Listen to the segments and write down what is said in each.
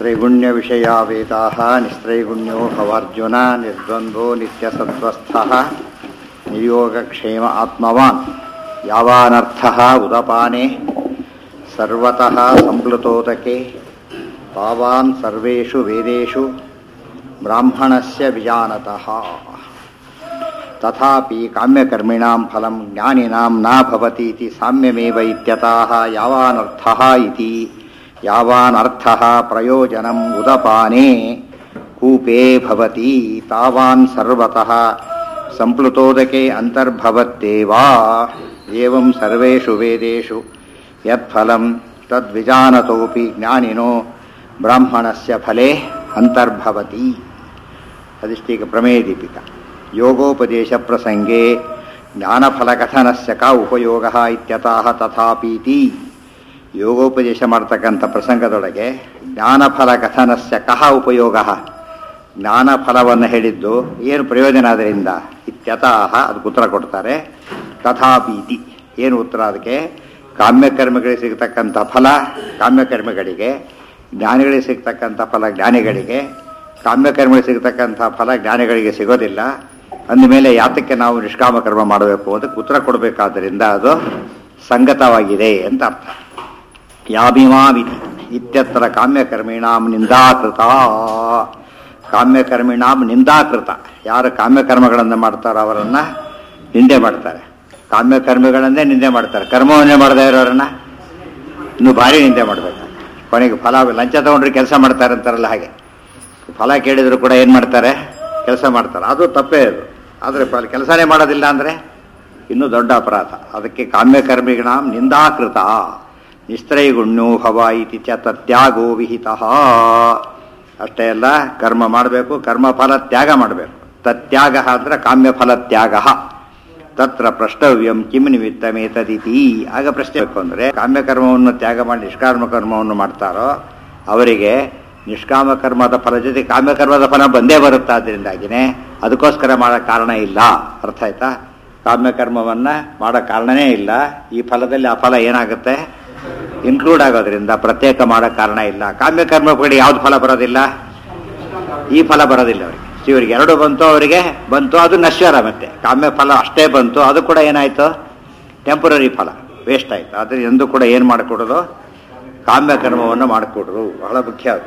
त्रैगुण्यविषया वेदाः निस्त्रैगुण्यो भवार्जुन निर्द्वन्द्वो नित्यसत्त्वस्थः निर्योगक्षेम आत्मवान् यावानर्थः उदपाने सर्वतः सम्प्लुतोदके तावान् सर्वेषु वेदेषु ब्राह्मणस्य विजानतः तथापि काम्यकर्मिणां फलं ज्ञानिनां न भवति इति साम्यमेव इत्यतः यावानर्थः इति यावानर्थः प्रयोजनम् उदपाने कूपे भवति तावान् सर्वतः सम्प्लुतोदके अन्तर्भवत्येवा एवं सर्वेषु वेदेषु यत्फलं तद्विजानतोऽपि ज्ञानिनो ब्राह्मणस्य फले अन्तर्भवति ಅದಿಷ್ಟೀಗ ಪ್ರಮೇಯ ದೀಪಿಕಾ ಯೋಗೋಪದೇಶ ಪ್ರಸಂಗೆ ಜ್ಞಾನಫಲಕಥನಸ್ಯ ಕ ಉಪಯೋಗ ಇತ್ಯತಃ ತಥಾಪೀತಿ ಯೋಗೋಪದೇಶ ಮಾಡ್ತಕ್ಕಂಥ ಪ್ರಸಂಗದೊಳಗೆ ಜ್ಞಾನಫಲ ಕಥನಸ್ಯ ಕಹ ಉಪಯೋಗ ಜ್ಞಾನಫಲವನ್ನು ಹೇಳಿದ್ದು ಏನು ಪ್ರಯೋಜನ ಅದರಿಂದ ಇತ್ಯತಃ ಅದಕ್ಕೆ ಉತ್ತರ ಕೊಡ್ತಾರೆ ತಥಾಪೀತಿ ಏನು ಉತ್ತರ ಅದಕ್ಕೆ ಕಾಮ್ಯಕರ್ಮಗಳಿಗೆ ಸಿಗತಕ್ಕಂಥ ಫಲ ಕಾಮ್ಯಕರ್ಮಗಳಿಗೆ ಜ್ಞಾನಿಗಳಿಗೆ ಸಿಗ್ತಕ್ಕಂಥ ಫಲ ಜ್ಞಾನಿಗಳಿಗೆ ಕಾಮ್ಯಕರ್ಮಗಳಿಗೆ ಸಿಗತಕ್ಕಂಥ ಫಲ ಜ್ಞಾನಿಗಳಿಗೆ ಸಿಗೋದಿಲ್ಲ ಅಂದಮೇಲೆ ಯಾತಕ್ಕೆ ನಾವು ನಿಷ್ಕಾಮ ಕರ್ಮ ಮಾಡಬೇಕು ಅದಕ್ಕೆ ಉತ್ತರ ಕೊಡಬೇಕಾದ್ದರಿಂದ ಅದು ಸಂಗತವಾಗಿದೆ ಅಂತ ಅರ್ಥ ಯಾಭಿಮಾ ವಿಧಿ ಇತ್ಯತ್ರ ಕಾಮ್ಯಕರ್ಮಿಣಾಂ ನಿಂದಾಕೃತ ಕಾಮ್ಯಕರ್ಮಿಣಾಂ ನಿಂದಾಕೃತ ಯಾರು ಕಾಮ್ಯಕರ್ಮಗಳನ್ನು ಮಾಡ್ತಾರೋ ಅವರನ್ನು ನಿಂದೆ ಮಾಡ್ತಾರೆ ಕಾಮ್ಯಕರ್ಮಿಗಳನ್ನೇ ನಿಂದೆ ಮಾಡ್ತಾರೆ ಕರ್ಮವನ್ನೇ ಮಾಡದೇ ಇರೋರನ್ನ ಇನ್ನು ಭಾರಿ ನಿಂದೆ ಮಾಡಬೇಕು ಕೊನೆಗೆ ಫಲ ಲಂಚ ತಗೊಂಡ್ರೆ ಕೆಲಸ ಮಾಡ್ತಾರೆ ಅಂತಾರಲ್ಲ ಹಾಗೆ ಫಲ ಕೇಳಿದ್ರು ಕೂಡ ಏನು ಮಾಡ್ತಾರೆ ಕೆಲಸ ಮಾಡ್ತಾರೆ ಅದು ತಪ್ಪೇ ಅದು ಆದರೆ ಫಲ ಕೆಲಸನೇ ಮಾಡೋದಿಲ್ಲ ಅಂದರೆ ಇನ್ನೂ ದೊಡ್ಡ ಅಪರಾಧ ಅದಕ್ಕೆ ಕಾಮ್ಯಕರ್ಮಿಗಳ ನಿಂದಾಕೃತ ನಿಸ್ತ್ರೈಗುಣ್ಯೋ ಭವ ಇತಿ ಚ ತತ್ಯಾಗೋ ವಿಹಿತ ಅಷ್ಟೇ ಅಲ್ಲ ಕರ್ಮ ಮಾಡಬೇಕು ಕರ್ಮ ಫಲ ತ್ಯಾಗ ಮಾಡಬೇಕು ತತ್ಯಾಗ ಅಂದ್ರೆ ಕಾಮ್ಯ ಫಲ ತ್ಯಾಗ ತತ್ರ ಪ್ರಷ್ಟವ್ಯಂ ಕಿಮ್ ನಿಮಿತ್ತಮೇತದಿತಿ ಆಗ ಪ್ರಶ್ನೆ ಬೇಕು ಅಂದರೆ ಕಾಮ್ಯಕರ್ಮವನ್ನು ತ್ಯಾಗ ಮಾಡಿ ನಿಷ್ಕಾಮ ಕರ್ಮವನ್ನು ಮಾಡ್ತಾರೋ ಅವರಿಗೆ ನಿಷ್ಕಾಮ ಕರ್ಮದ ಫಲ ಜೊತೆ ಕಾಮ್ಯಕರ್ಮದ ಫಲ ಬಂದೇ ಬರುತ್ತೆ ಅದರಿಂದಾಗಿನೇ ಅದಕ್ಕೋಸ್ಕರ ಮಾಡೋ ಕಾರಣ ಇಲ್ಲ ಅರ್ಥ ಆಯ್ತಾ ಕಾಮ್ಯಕರ್ಮವನ್ನು ಮಾಡೋ ಕಾರಣನೇ ಇಲ್ಲ ಈ ಫಲದಲ್ಲಿ ಆ ಫಲ ಏನಾಗುತ್ತೆ ಇನ್ಕ್ಲೂಡ್ ಆಗೋದ್ರಿಂದ ಪ್ರತ್ಯೇಕ ಮಾಡೋ ಕಾರಣ ಇಲ್ಲ ಕಾಮ್ಯಕರ್ಮಗಳಿಗೆ ಯಾವ್ದು ಫಲ ಬರೋದಿಲ್ಲ ಈ ಫಲ ಬರೋದಿಲ್ಲ ಅವರಿಗೆ ಇವರಿಗೆ ಎರಡು ಬಂತು ಅವರಿಗೆ ಬಂತು ಅದು ನಶ್ವರ ಮತ್ತೆ ಕಾಮ್ಯ ಫಲ ಅಷ್ಟೇ ಬಂತು ಅದು ಕೂಡ ಏನಾಯ್ತು ಟೆಂಪರರಿ ಫಲ ವೇಸ್ಟ್ ಆಯ್ತು ಅದ್ರ ಎಂದು ಕೂಡ ಏನು ಮಾಡಿಕೊಡೋದು ಕಾಮ್ಯ ಕರ್ಮವನ್ನು ಮಾಡಿಕೊಡ್ರು ಬಹಳ ಮುಖ್ಯ ಅದು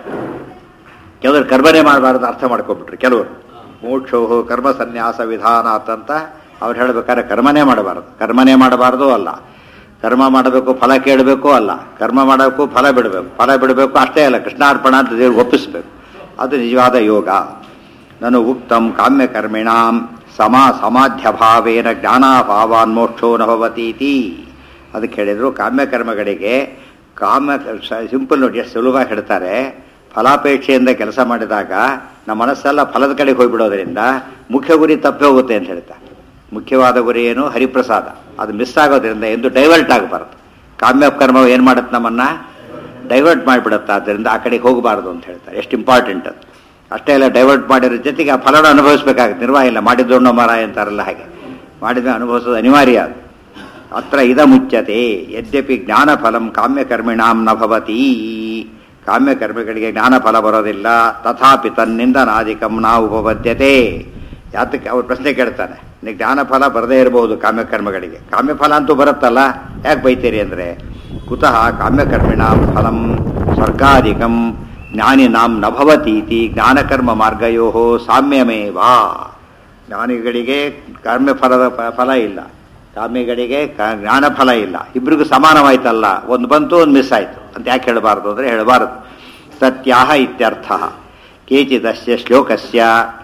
ಕೆಲವರು ಕರ್ಮನೇ ಮಾಡಬಾರ್ದು ಅರ್ಥ ಮಾಡ್ಕೊಬಿಟ್ರು ಕೆಲವರು ಮೋಕ್ಷೋ ಕರ್ಮ ಸನ್ಯಾಸ ವಿಧಾನ ಅಂತ ಅವ್ರು ಹೇಳ್ಬೇಕಾದ್ರೆ ಕರ್ಮನೇ ಮಾಡಬಾರ್ದು ಕರ್ಮನೇ ಮಾಡಬಾರ್ದು ಅಲ್ಲ ಕರ್ಮ ಮಾಡಬೇಕು ಫಲ ಕೇಳಬೇಕು ಅಲ್ಲ ಕರ್ಮ ಮಾಡಬೇಕು ಫಲ ಬಿಡಬೇಕು ಫಲ ಬಿಡಬೇಕು ಅಷ್ಟೇ ಅಲ್ಲ ಕೃಷ್ಣಾರ್ಪಣ ಅಂತ ದೇವ್ರಿಗೆ ಒಪ್ಪಿಸ್ಬೇಕು ಅದು ನಿಜವಾದ ಯೋಗ ನಾನು ಉಕ್ತಂ ಕಾಮ್ಯಕರ್ಮಿಣಾಂ ಸಮ ಸಮಾಧ್ಯ ಭಾವೇನ ಜ್ಞಾನಾಭಾವಾನ್ ಮೋಕ್ಷೋ ನ ಭವತೀತಿ ಅದಕ್ಕೆ ಹೇಳಿದ್ರು ಕಾಮ್ಯಕರ್ಮಗಳಿಗೆ ಕಾಮ್ಯ ಸಿಂಪಲ್ ನೋಡಿ ಎಷ್ಟು ಸುಲಭ ಹೇಳ್ತಾರೆ ಫಲಾಪೇಕ್ಷೆಯಿಂದ ಕೆಲಸ ಮಾಡಿದಾಗ ನಮ್ಮ ಮನಸ್ಸೆಲ್ಲ ಫಲದ ಕಡೆಗೆ ಹೋಗ್ಬಿಡೋದ್ರಿಂದ ಮುಖ್ಯ ಗುರಿ ತಪ್ಪಿ ಹೋಗುತ್ತೆ ಅಂತ ಹೇಳ್ತಾರೆ ಮುಖ್ಯವಾದ ಗುರಿ ಏನು ಹರಿಪ್ರಸಾದ ಅದು ಮಿಸ್ ಆಗೋದ್ರಿಂದ ಎಂದು ಡೈವರ್ಟ್ ಆಗಬಾರ್ದು ಕಾಮ್ಯ ಕರ್ಮ ಏನು ಮಾಡುತ್ತೆ ನಮ್ಮನ್ನ ಡೈವರ್ಟ್ ಮಾಡಿಬಿಡುತ್ತೆ ಆದ್ದರಿಂದ ಆ ಕಡೆಗೆ ಹೋಗಬಾರ್ದು ಅಂತ ಹೇಳ್ತಾರೆ ಎಷ್ಟು ಇಂಪಾರ್ಟೆಂಟ್ ಅದು ಅಷ್ಟೇ ಎಲ್ಲ ಡೈವರ್ಟ್ ಮಾಡಿರೋ ಜೊತೆಗೆ ಆ ಫಲನ ಅನುಭವಿಸ್ಬೇಕಾಗುತ್ತೆ ನಿರ್ವಾಹ ಇಲ್ಲ ಮಾಡಿದ್ದೋಣ ಮರ ಅಂತಾರಲ್ಲ ಹಾಗೆ ಮಾಡಿದ್ರೆ ಅನುಭವಿಸೋದು ಅನಿವಾರ್ಯ ಅದು ಅತ್ರ ಇದ ಮುಚ್ಚತೆ ಯದ್ಯಪಿ ಜ್ಞಾನಫಲಂ ಕಾಮ್ಯಕರ್ಮಿಣಾಂ ನ ಭವತಿ ಕಾಮ್ಯಕರ್ಮಿಗಳಿಗೆ ಜ್ಞಾನಫಲ ಬರೋದಿಲ್ಲ ತಥಾಪಿ ತನ್ನಿಂದ ನಾದಿಕಂ ನಾ ಉಪಬದ್ಧತೆ ಯಾತಕ್ಕೆ ಅವ್ರು ಪ್ರಶ್ನೆ ಕೇಳ್ತಾನೆ ನೀವು ಜ್ಞಾನಫಲ ಬರದೇ ಇರಬಹುದು ಕಾಮ್ಯಕರ್ಮಗಳಿಗೆ ಕಾಮ್ಯಫಲ ಅಂತೂ ಬರುತ್ತಲ್ಲ ಯಾಕೆ ಬೈತೀರಿ ಅಂದರೆ ಕುತಃ ಕಾಮ್ಯಕರ್ಮಿಣಾಂ ಫಲಂ ಸ್ವರ್ಗಾಧಿಕಂ ಜ್ಞಾನಿನಾಂ ನ ಭವತೀತಿ ಜ್ಞಾನಕರ್ಮ ಮಾರ್ಗಯೋ ಸಾಮ್ಯಮೇವ ಜ್ಞಾನಿಗಳಿಗೆ ಕಾಮ್ಯಫಲದ ಫಲ ಇಲ್ಲ ಕಾಮ್ಯಗಳಿಗೆ ಜ್ಞಾನ ಫಲ ಇಲ್ಲ ಇಬ್ಬರಿಗೂ ಸಮಾನವಾಯ್ತಲ್ಲ ಒಂದು ಬಂತು ಒಂದು ಮಿಸ್ ಆಯಿತು ಅಂತ ಯಾಕೆ ಹೇಳಬಾರ್ದು ಅಂದರೆ ಹೇಳಬಾರದು ಸತ್ಯಾಹ ಇತ್ಯರ್ಥ ಕೇಚಿದಸ್ಯ ಶ್ಲೋಕಸ್ಯ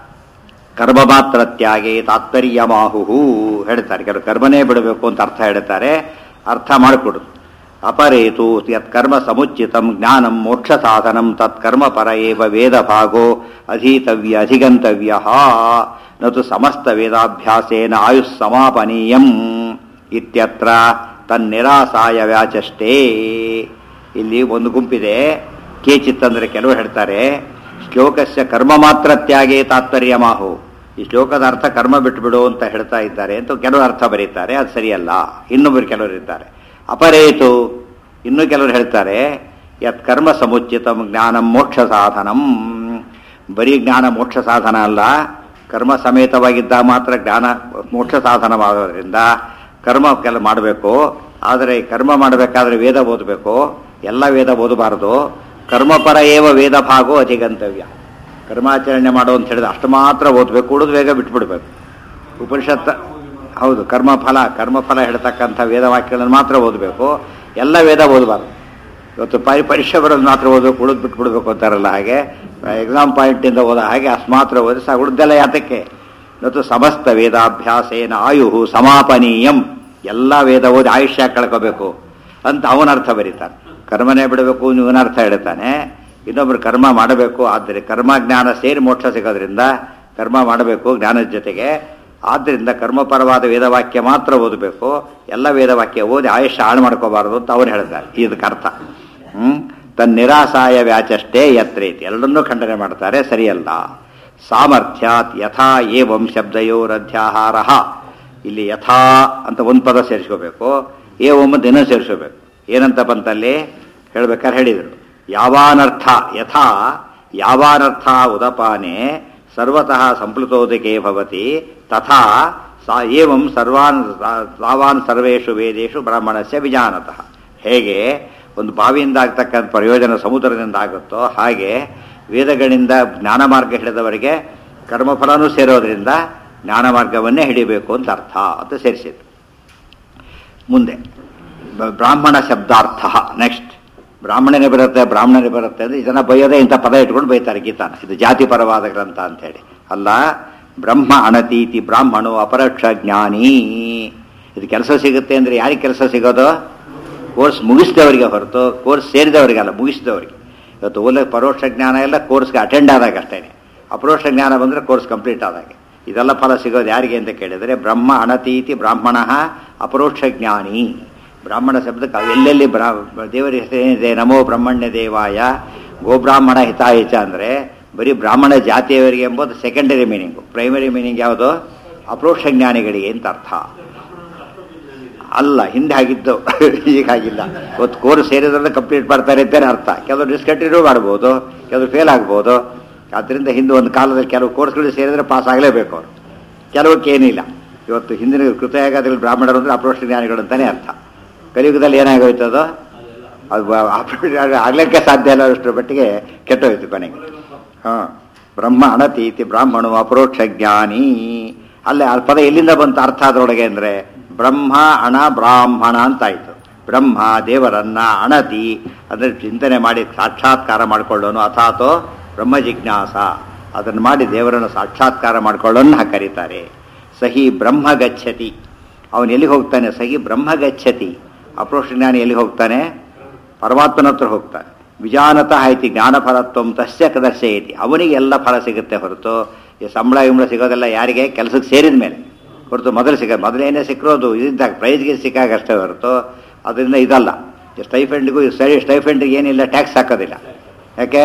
ಕರ್ಮ ಮಾತ್ರ ತ್ಯಾಗೆ ತಾತ್ಪರ್ಯಮಾಹು ಹೇಳ್ತಾರೆ ಕೆಲವು ಕರ್ಮನೇ ಬಿಡಬೇಕು ಅಂತ ಅರ್ಥ ಹೇಳ್ತಾರೆ ಅರ್ಥ ಮಾಡಿಕೊಡು ಅಪರೇತು ಯತ್ಕರ್ಮ ಸಮುಚಿತಂ ಜ್ಞಾನಂ ಮೋಕ್ಷ ಸಾಧನಂ ತತ್ಕರ್ಮ ಪರ ಏವ ವೇದ ಭಾಗೋ ಅಧೀತವ್ಯ ಅಧಿಗಂತವ್ಯ ನತು ಸಮಸ್ತ ವೇದಾಭ್ಯಾಸೇನ ಆಯುಸ್ ಸಮಾಪನೀಯಂ ಇತ್ಯತ್ರ ತನ್ನಿರಾಸಾಯ ವ್ಯಾಚಷ್ಟೇ ಇಲ್ಲಿ ಒಂದು ಗುಂಪಿದೆ ಕೇಚಿತ್ ಅಂದರೆ ಕೆಲವರು ಹೇಳ್ತಾರೆ ಶ್ಲೋಕಸ್ಯ ಕರ್ಮ ಮಾತ್ರ ತ್ಯಾಗೇ ತಾತ್ಪರ್ಯ ಮಾಹು ಈ ಶ್ಲೋಕದ ಅರ್ಥ ಕರ್ಮ ಬಿಟ್ಟುಬಿಡು ಅಂತ ಹೇಳ್ತಾ ಇದ್ದಾರೆ ಅಂತ ಕೆಲವರು ಅರ್ಥ ಬರೀತಾರೆ ಅದು ಸರಿಯಲ್ಲ ಇನ್ನೊಬ್ಬರು ಕೆಲವರು ಇದ್ದಾರೆ ಅಪರೇತು ಇನ್ನು ಕೆಲವರು ಹೇಳ್ತಾರೆ ಯತ್ ಕರ್ಮ ಸಮುಚಿತಂ ಜ್ಞಾನಂ ಮೋಕ್ಷ ಸಾಧನಂ ಬರೀ ಜ್ಞಾನ ಮೋಕ್ಷ ಸಾಧನ ಅಲ್ಲ ಕರ್ಮ ಸಮೇತವಾಗಿದ್ದ ಮಾತ್ರ ಜ್ಞಾನ ಮೋಕ್ಷ ಸಾಧನವಾಗೋದ್ರಿಂದ ಕರ್ಮ ಕೆಲ ಮಾಡಬೇಕು ಆದರೆ ಕರ್ಮ ಮಾಡಬೇಕಾದ್ರೆ ವೇದ ಓದಬೇಕು ಎಲ್ಲ ವೇದ ಓದಬಾರದು ಕರ್ಮಪರ ಏವ ವೇದ ಭಾಗೋ ಅಧಿಗಂತವ್ಯ ಕರ್ಮಾಚರಣೆ ಮಾಡೋ ಅಂತ ಹೇಳಿದ್ರೆ ಅಷ್ಟು ಮಾತ್ರ ಓದಬೇಕು ಉಳಿದು ಬೇಗ ಬಿಟ್ಬಿಡ್ಬೇಕು ಉಪನಿಷತ್ ಹೌದು ಕರ್ಮಫಲ ಕರ್ಮಫಲ ಹೇಳ್ತಕ್ಕಂಥ ವೇದವಾಕ್ಯಗಳನ್ನು ಮಾತ್ರ ಓದಬೇಕು ಎಲ್ಲ ವೇದ ಓದಬಾರ್ದು ಇವತ್ತು ಪರಿ ಪರೀಕ್ಷೆ ಬರೋದು ಮಾತ್ರ ಓದಬೇಕು ಉಳಿದು ಬಿಟ್ಬಿಡ್ಬೇಕು ಅಂತಾರಲ್ಲ ಹಾಗೆ ಎಕ್ಸಾಮ್ ಪಾಯಿಂಟಿಂದ ಓದೋ ಹಾಗೆ ಅಷ್ಟು ಮಾತ್ರ ಓದಿ ಸಾ ಉಳಿದೆಲ್ಲ ಯಾತಕ್ಕೆ ಇವತ್ತು ಸಮಸ್ತ ವೇದಾಭ್ಯಾಸೇನ ಆಯು ಸಮಾಪನೀಯಂ ಎಲ್ಲ ವೇದ ಓದಿ ಆಯುಷ್ಯ ಕಳ್ಕೋಬೇಕು ಅಂತ ಅವನ ಅರ್ಥ ಬರೀತಾನೆ ಕರ್ಮನೇ ಬಿಡಬೇಕು ಇವನ ಅರ್ಥ ಹೇಳ್ತಾನೆ ಇನ್ನೊಬ್ರು ಕರ್ಮ ಮಾಡಬೇಕು ಆದರೆ ಕರ್ಮ ಜ್ಞಾನ ಸೇರಿ ಮೋಕ್ಷ ಸಿಗೋದ್ರಿಂದ ಕರ್ಮ ಮಾಡಬೇಕು ಜ್ಞಾನದ ಜೊತೆಗೆ ಆದ್ದರಿಂದ ಕರ್ಮಪರವಾದ ವೇದವಾಕ್ಯ ಮಾತ್ರ ಓದಬೇಕು ಎಲ್ಲ ವೇದವಾಕ್ಯ ಓದಿ ಆಯುಷ್ಯ ಹಾಳು ಮಾಡ್ಕೋಬಾರದು ಅಂತ ಅವ್ರು ಹೇಳ್ತಾರೆ ಇದಕ್ಕೆ ಅರ್ಥ ಹ್ಮ್ ತನ್ನ ನಿರಾಸಾಯ ವ್ಯಾಚಷ್ಟೇ ಯತ್ರೇತಿ ಎರಡನ್ನೂ ಖಂಡನೆ ಮಾಡ್ತಾರೆ ಸರಿಯಲ್ಲ ಸಾಮರ್ಥ್ಯಾತ್ ಯಥಾ ಏವಂ ಶಬ್ದಯೋರಧ್ಯಾಹಾರ ಇಲ್ಲಿ ಯಥಾ ಅಂತ ಒಂದು ಪದ ಸೇರಿಸ್ಕೋಬೇಕು ಏವಂ ದಿನ ಸೇರಿಸ್ಕೋಬೇಕು ಏನಂತ ಬಂತಲ್ಲಿ ಹೇಳ್ಬೇಕಾದ್ರೆ ಹೇಳಿದರು ಯಾವಾನರ್ಥ ಯಥಾ ಯಾವಾನರ್ಥ ಉದಪಾನೆ ಸರ್ವತಃ ಸಂಪ್ಲುತೋದಕೆ ಭವತಿ ತಥಾ ಸಾ ಏವಂ ಸರ್ವಾನ್ ತಾವಾನ್ ಸರ್ವೇಷು ವೇದೇಶು ಬ್ರಾಹ್ಮಣಸ್ಯ ವಿಜಾನತಃ ಹೇಗೆ ಒಂದು ಬಾವಿಯಿಂದ ಆಗ್ತಕ್ಕಂಥ ಪ್ರಯೋಜನ ಸಮುದ್ರದಿಂದ ಆಗುತ್ತೋ ಹಾಗೆ ವೇದಗಳಿಂದ ಜ್ಞಾನ ಮಾರ್ಗ ಹಿಡಿದವರಿಗೆ ಕರ್ಮಫಲನೂ ಸೇರೋದ್ರಿಂದ ಜ್ಞಾನ ಮಾರ್ಗವನ್ನೇ ಹಿಡಿಬೇಕು ಅಂತ ಅರ್ಥ ಅಂತ ಸೇರಿಸಿದ್ರು ಮುಂದೆ ಬ- ಬ್ರಾಹ್ಮಣ ಶಬ್ದಾರ್ಥ ನೆಕ್ಸ್ಟ್ ಬ್ರಾಹ್ಮಣನೇ ಬರುತ್ತೆ ಬ್ರಾಹ್ಮಣನೇ ಬರುತ್ತೆ ಅಂದ್ರೆ ಜನ ಬೈಯೋದೇ ಇಂಥ ಪದ ಇಟ್ಕೊಂಡು ಬೈತಾರೆ ಗೀತಾನ ಇದು ಜಾತಿ ಪರವಾದ ಗ್ರಂಥ ಅಂತ ಹೇಳಿ ಅಲ್ಲ ಬ್ರಹ್ಮ ಅಣತೀತಿ ಬ್ರಾಹ್ಮಣೋ ಅಪರೋಕ್ಷ ಜ್ಞಾನಿ ಇದು ಕೆಲಸ ಸಿಗುತ್ತೆ ಅಂದ್ರೆ ಯಾರಿಗೆ ಕೆಲಸ ಸಿಗೋದು ಕೋರ್ಸ್ ಮುಗಿಸಿದವರಿಗೆ ಹೊರತು ಕೋರ್ಸ್ ಸೇರಿದವರಿಗಲ್ಲ ಮುಗಿಸಿದವರಿಗೆ ಇವತ್ತು ಓಲ ಪರೋಕ್ಷ ಜ್ಞಾನ ಎಲ್ಲ ಕೋರ್ಸ್ಗೆ ಅಟೆಂಡ್ ಆದಾಗ ಅಷ್ಟೇ ಅಪರೋಕ್ಷ ಜ್ಞಾನ ಬಂದರೆ ಕೋರ್ಸ್ ಕಂಪ್ಲೀಟ್ ಆದಾಗ ಇದೆಲ್ಲ ಫಲ ಸಿಗೋದು ಯಾರಿಗೆ ಅಂತ ಕೇಳಿದರೆ ಬ್ರಹ್ಮ ಅಣತೀತಿ ಬ್ರಾಹ್ಮಣ ಅಪರೋಕ್ಷ ಜ್ಞಾನಿ ಬ್ರಾಹ್ಮಣ ಶಬ್ದಕ್ಕೆ ಎಲ್ಲೆಲ್ಲಿ ಬ್ರಾ ದೇವರ ಹೆಸರೇನಿದೆ ನಮೋ ಬ್ರಹ್ಮಣ್ಯ ದೇವಾಯ ಗೋಬ್ರಾಹ್ಮಣ ಹಿತಾಯಿಚ ಅಂದರೆ ಬರೀ ಬ್ರಾಹ್ಮಣ ಜಾತಿಯವರಿಗೆ ಎಂಬುದು ಸೆಕೆಂಡರಿ ಮೀನಿಂಗು ಪ್ರೈಮರಿ ಮೀನಿಂಗ್ ಯಾವುದು ಅಪರೋಕ್ಷ ಜ್ಞಾನಿಗಳಿಗೆ ಅಂತ ಅರ್ಥ ಅಲ್ಲ ಹಿಂದೆ ಆಗಿದ್ದು ಈಗಾಗಿಲ್ಲ ಇವತ್ತು ಕೋರ್ಸ್ ಸೇರಿದ್ರೆ ಕಂಪ್ಲೀಟ್ ಮಾಡ್ತಾರೆ ಅಂತಾನೆ ಅರ್ಥ ಕೆಲವರು ಡಿಸ್ಕಂಟಿನ್ಯೂ ಮಾಡ್ಬೋದು ಕೆಲವರು ಫೇಲ್ ಆಗ್ಬೋದು ಆದ್ದರಿಂದ ಹಿಂದೆ ಒಂದು ಕಾಲದಲ್ಲಿ ಕೆಲವು ಕೋರ್ಸ್ಗಳು ಸೇರಿದ್ರೆ ಪಾಸ್ ಆಗಲೇಬೇಕು ಅವರು ಕೆಲವಕ್ಕೆ ಏನಿಲ್ಲ ಇವತ್ತು ಹಿಂದಿನ ಕೃತಯಾಗದಲ್ಲಿ ಬ್ರಾಹ್ಮಣರು ಅಂದರೆ ಅಪ್ರೋಷ್ಟ ಜ್ಞಾನಿಗಳು ಅಂತಾನೆ ಅರ್ಥ ಕಲಿಯುಗದಲ್ಲಿ ಏನಾಗೋಯ್ತದೋ ಅದು ಅಪ್ರೋಷ್ಟ ಆಗ್ಲಿಕ್ಕೆ ಸಾಧ್ಯ ಇಲ್ಲ ಅಷ್ಟರ ಮಟ್ಟಿಗೆ ಕೆಟ್ಟೋಯ್ತು ಕೊನೆಗೆ ಹಾಂ ಬ್ರಹ್ಮ ಅಣತೀತಿ ಬ್ರಾಹ್ಮಣು ಅಪರೋಕ್ಷ ಜ್ಞಾನಿ ಅಲ್ಲೇ ಆ ಪದ ಎಲ್ಲಿಂದ ಬಂತು ಅರ್ಥ ಅದರೊಳಗೆ ಅಂದರೆ ಬ್ರಹ್ಮ ಅಣ ಬ್ರಾಹ್ಮಣ ಅಂತಾಯ್ತು ಬ್ರಹ್ಮ ದೇವರನ್ನ ಅಣತಿ ಅದನ್ನು ಚಿಂತನೆ ಮಾಡಿ ಸಾಕ್ಷಾತ್ಕಾರ ಮಾಡಿಕೊಳ್ಳೋನು ಅಥಾತೋ ಬ್ರಹ್ಮ ಜಿಜ್ಞಾಸ ಅದನ್ನು ಮಾಡಿ ದೇವರನ್ನು ಸಾಕ್ಷಾತ್ಕಾರ ಮಾಡಿಕೊಳ್ಳೋನ್ನ ಕರೀತಾರೆ ಸಹಿ ಬ್ರಹ್ಮ ಗಚ್ಚತಿ ಅವನು ಎಲ್ಲಿಗೆ ಹೋಗ್ತಾನೆ ಸಹಿ ಬ್ರಹ್ಮ ಗಚ್ಚತಿ ಅಪ್ರೋಕ್ಷ ಜ್ಞಾನಿ ಎಲ್ಲಿಗೆ ಹೋಗ್ತಾನೆ ಪರಮಾತ್ಮನ ಹತ್ರ ಹೋಗ್ತಾನೆ ವಿಜಾನತಃ ಐತಿ ಜ್ಞಾನಫಲತ್ವಂ ತಸ್ಯ ಕದರ್ಶಯತಿ ಅವನಿಗೆ ಎಲ್ಲ ಫಲ ಸಿಗುತ್ತೆ ಹೊರತು ಈ ಸಂಬಳ ಗಿಂಬಳ ಸಿಗೋದೆಲ್ಲ ಯಾರಿಗೆ ಕೆಲಸಕ್ಕೆ ಸೇರಿದ ಮೇಲೆ ಹೊರತು ಮೊದಲು ಸಿಗ ಮೊದಲೇನೇ ಸಿಕ್ಕಿರೋದು ಇದ್ದಾಗ ಪ್ರೈಸ್ಗೆ ಸಿಕ್ಕಾಗ ಅಷ್ಟೇ ಹೊರತು ಅದರಿಂದ ಇದಲ್ಲ ಸ್ಟೈಫೆಂಡ್ಗೂ ಸರಿ ಸ್ಟೈಫೆಂಡ್ಗೆ ಏನಿಲ್ಲ ಟ್ಯಾಕ್ಸ್ ಹಾಕೋದಿಲ್ಲ ಯಾಕೆ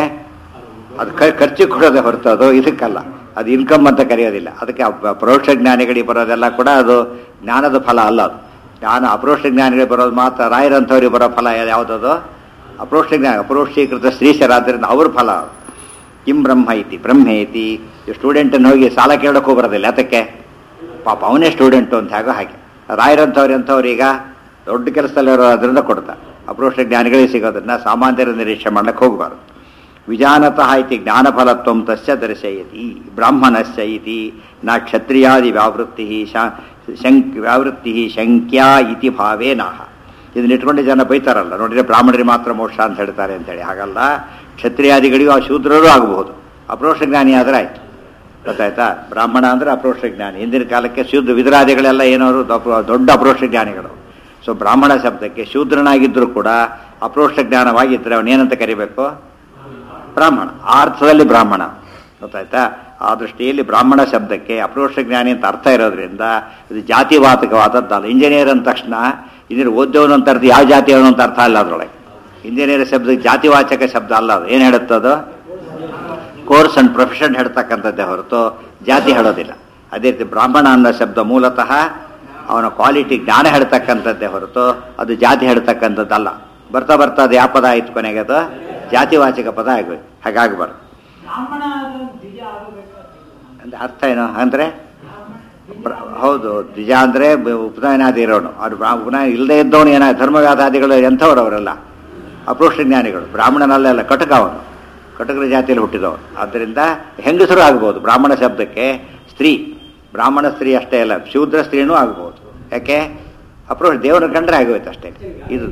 ಅದು ಖರ್ಚಿಗೆ ಕೊಡೋದೇ ಹೊರತು ಅದು ಇದಕ್ಕಲ್ಲ ಅದು ಇನ್ಕಮ್ ಅಂತ ಕರೆಯೋದಿಲ್ಲ ಅದಕ್ಕೆ ಅಪ್- ಪರೋಕ್ಷ ಜ್ಞಾನಿಗಳಿಗೆ ಬರೋದೆಲ್ಲ ಕೂಡ ಅದು ಜ್ಞಾನದ ಫಲ ಅಲ್ಲ ಅದು ಜ್ಞಾನ ಅಪರೋಕ್ಷ ಜ್ಞಾನಿಗಳಿಗೆ ಬರೋದು ಮಾತ್ರ ರಾಯರಂಥವ್ರಿಗೆ ಬರೋ ಫಲ ಯಾವುದದು ಅಪರೋಕ್ಷ ಜ್ಞಾನ ಅಪರೋಕ್ಷೀಕೃತ ಶ್ರೀಶರಾದ್ರಿಂದ ಅವ್ರ ಫಲ ಅದು. ಕಿಂ ಬ್ರಹ್ಮ ಐತಿ ಬ್ರಹ್ಮ ಐತಿ ಸ್ಟೂಡೆಂಟನ್ನು ಹೋಗಿ ಸಾಲ ಕೇಳೋಕ್ಕೂ ಬರೋದಿಲ್ಲ ಅದಕ್ಕೆ ಪಾಪ ಅವನೇ ಸ್ಟೂಡೆಂಟು ಅಂತ ಹಾಗೋ ಹಾಗೆ ರಾಯರಂಥವ್ರು ಎಂಥವ್ರು ಈಗ ದೊಡ್ಡ ಕೆಲಸದಲ್ಲಿರೋ ಅದರಿಂದ ಕೊಡ್ತಾರೆ ಅಪರೋಕ್ಷ ಜ್ಞಾನಿಗಳಿಗೆ ಸಿಗೋದನ್ನ ಸಾಮಾನ್ಯರ ನಿರೀಕ್ಷೆ ಮಾಡಕ್ಕೆ ಹೋಗಬಾರ್ದು ವಿಜಾನತಃ ಇತಿ ಜ್ಞಾನಫಲತ್ವಂ ತಸ್ಯ ದರ್ಶಯತಿ ಬ್ರಾಹ್ಮಣಸ್ಯ ಇತಿ ನ ಕ್ಷತ್ರಿಯಾದಿ ವ್ಯಾವೃತ್ತಿ ಶಂಕ್ ವ್ಯಾವೃತ್ತಿ ಶಂಕ್ಯಾ ಇತಿ ಭಾವೇನಾಹ ಇದನ್ನ ಇಟ್ಕೊಂಡು ಜನ ಬೈತಾರಲ್ಲ ನೋಡಿದ್ರೆ ಬ್ರಾಹ್ಮಣರಿಗೆ ಮಾತ್ರ ಮೋಕ್ಷ ಅಂತ ಹೇಳ್ತಾರೆ ಅಂತೇಳಿ ಹಾಗಲ್ಲ ಕ್ಷತ್ರಿಯಾದಿಗಳಿಗೂ ಆ ಶೂದ್ರರೂ ಆಗಬಹುದು ಅಪ್ರೋಕ್ಷ ಜ್ಞಾನಿ ಆದರೆ ಆಯ್ತು ಗೊತ್ತಾಯ್ತಾ ಬ್ರಾಹ್ಮಣ ಅಂದರೆ ಅಪ್ರೋಕ್ಷ ಜ್ಞಾನಿ ಹಿಂದಿನ ಕಾಲಕ್ಕೆ ಶೂದ್ರ ವಿದುರಾದಿಗಳೆಲ್ಲ ಏನವರು ದೊಡ್ಡ ಅಪ್ರೋಕ್ಷ ಜ್ಞಾನಿಗಳು ಸೊ ಬ್ರಾಹ್ಮಣ ಶಬ್ದಕ್ಕೆ ಶೂದ್ರನಾಗಿದ್ದರೂ ಕೂಡ ಅಪ್ರೋಕ್ಷ ಜ್ಞಾನವಾಗಿದ್ದರೆ ಅವನೇನಂತ ಕರಿಬೇಕು ಬ್ರಾಹ್ಮಣ ಆ ಅರ್ಥದಲ್ಲಿ ಬ್ರಾಹ್ಮಣ ಗೊತ್ತಾಯ್ತಾ ಆ ದೃಷ್ಟಿಯಲ್ಲಿ ಬ್ರಾಹ್ಮಣ ಶಬ್ದಕ್ಕೆ ಅಪ್ರೋಕ್ಷ ಜ್ಞಾನಿ ಅಂತ ಅರ್ಥ ಇರೋದ್ರಿಂದ ಇದು ಜಾತಿವಾತಕವಾದದ್ದಲ್ಲ ಇಂಜಿನಿಯರ್ ಅಂದ ತಕ್ಷಣ ಇಂಜಿನಿಯರ್ ಓದ್ದವನು ಅಂತ ಅರ್ಥ ಯಾವ ಜಾತಿಯವನು ಅಂತ ಅರ್ಥ ಅಲ್ಲ ಅದರೊಳಗೆ ಇಂಜಿನಿಯರ್ ಶಬ್ದಕ್ಕೆ ಜಾತಿವಾಚಕ ಶಬ್ದ ಅಲ್ಲ ಅದು ಏನು ಹೇಳುತ್ತದು ಕೋರ್ಸ್ ಅಂಡ್ ಪ್ರೊಫೆಷನ್ ಹೇಳ್ತಕ್ಕಂಥದ್ದೇ ಹೊರತು ಜಾತಿ ಹೇಳೋದಿಲ್ಲ ಅದೇ ರೀತಿ ಬ್ರಾಹ್ಮಣ ಅನ್ನೋ ಶಬ್ದ ಮೂಲತಃ ಅವನ ಕ್ವಾಲಿಟಿ ಜ್ಞಾನ ಹೇಳ್ತಕ್ಕಂಥದ್ದೇ ಹೊರತು ಅದು ಜಾತಿ ಹೇಳ್ತಕ್ಕಂಥದ್ದಲ್ಲ ಬರ್ತಾ ಬರ್ತಾ ಅದು ಯಾವ ಪದ ಆಯ್ತು ಕೊನೆಗೆ ಅದು ಜಾತಿವಾಚಕ ಪದ ಆಗಬೇಕು ಹಾಗಾಗಬಾರ್ದು ಬ್ರಾಹ್ಮಣ ಆದ್ರೆ ದ್ವಿಜ ಆಗಬೇಕು ಅಂದ್ರೆ ಅರ್ಥ ಏನು ಅಂದರೆ ಬ್ರ- ಹೌದು ದ್ವಿಜ ಅಂದರೆ ಉಪನಯನಾದಿ ಇರೋನು ಅವ್ರು ಬ್ರಾ- ಉಪನಯನ ಇಲ್ಲದೆ ಇದ್ದವನು ಏನ ಧರ್ಮವ್ಯಾಧಾದಿಗಳು ಎಂಥವ್ರು ಅವರೆಲ್ಲ ಅಪೃಷ್ಟ ಜ್ಞಾನಿಗಳು ಬ್ರಾಹ್ಮಣನಲ್ಲೆಲ್ಲ ಕಟಕ ಅವನು ಕಟಕರ ಜಾತಿಯಲ್ಲಿ ಹುಟ್ಟಿದವನು ಆದ್ದರಿಂದ ಹೆಂಗಸರು ಆಗ್ಬೋದು ಬ್ರಾಹ್ಮಣ ಶಬ್ದಕ್ಕೆ ಸ್ತ್ರೀ ಬ್ರಾಹ್ಮಣ ಸ್ತ್ರೀ ಅಷ್ಟೇ ಅಲ್ಲ ಶೂದ್ರ ಸ್ತ್ರೀನೂ ಆಗ್ಬೋದು ಯಾಕೆ ಅಪ್ರೋಷ್ ದೇವರ ಕಂಡ್ರೆ ಆಗೋಯ್ತು ಅಷ್ಟೇ ಇದು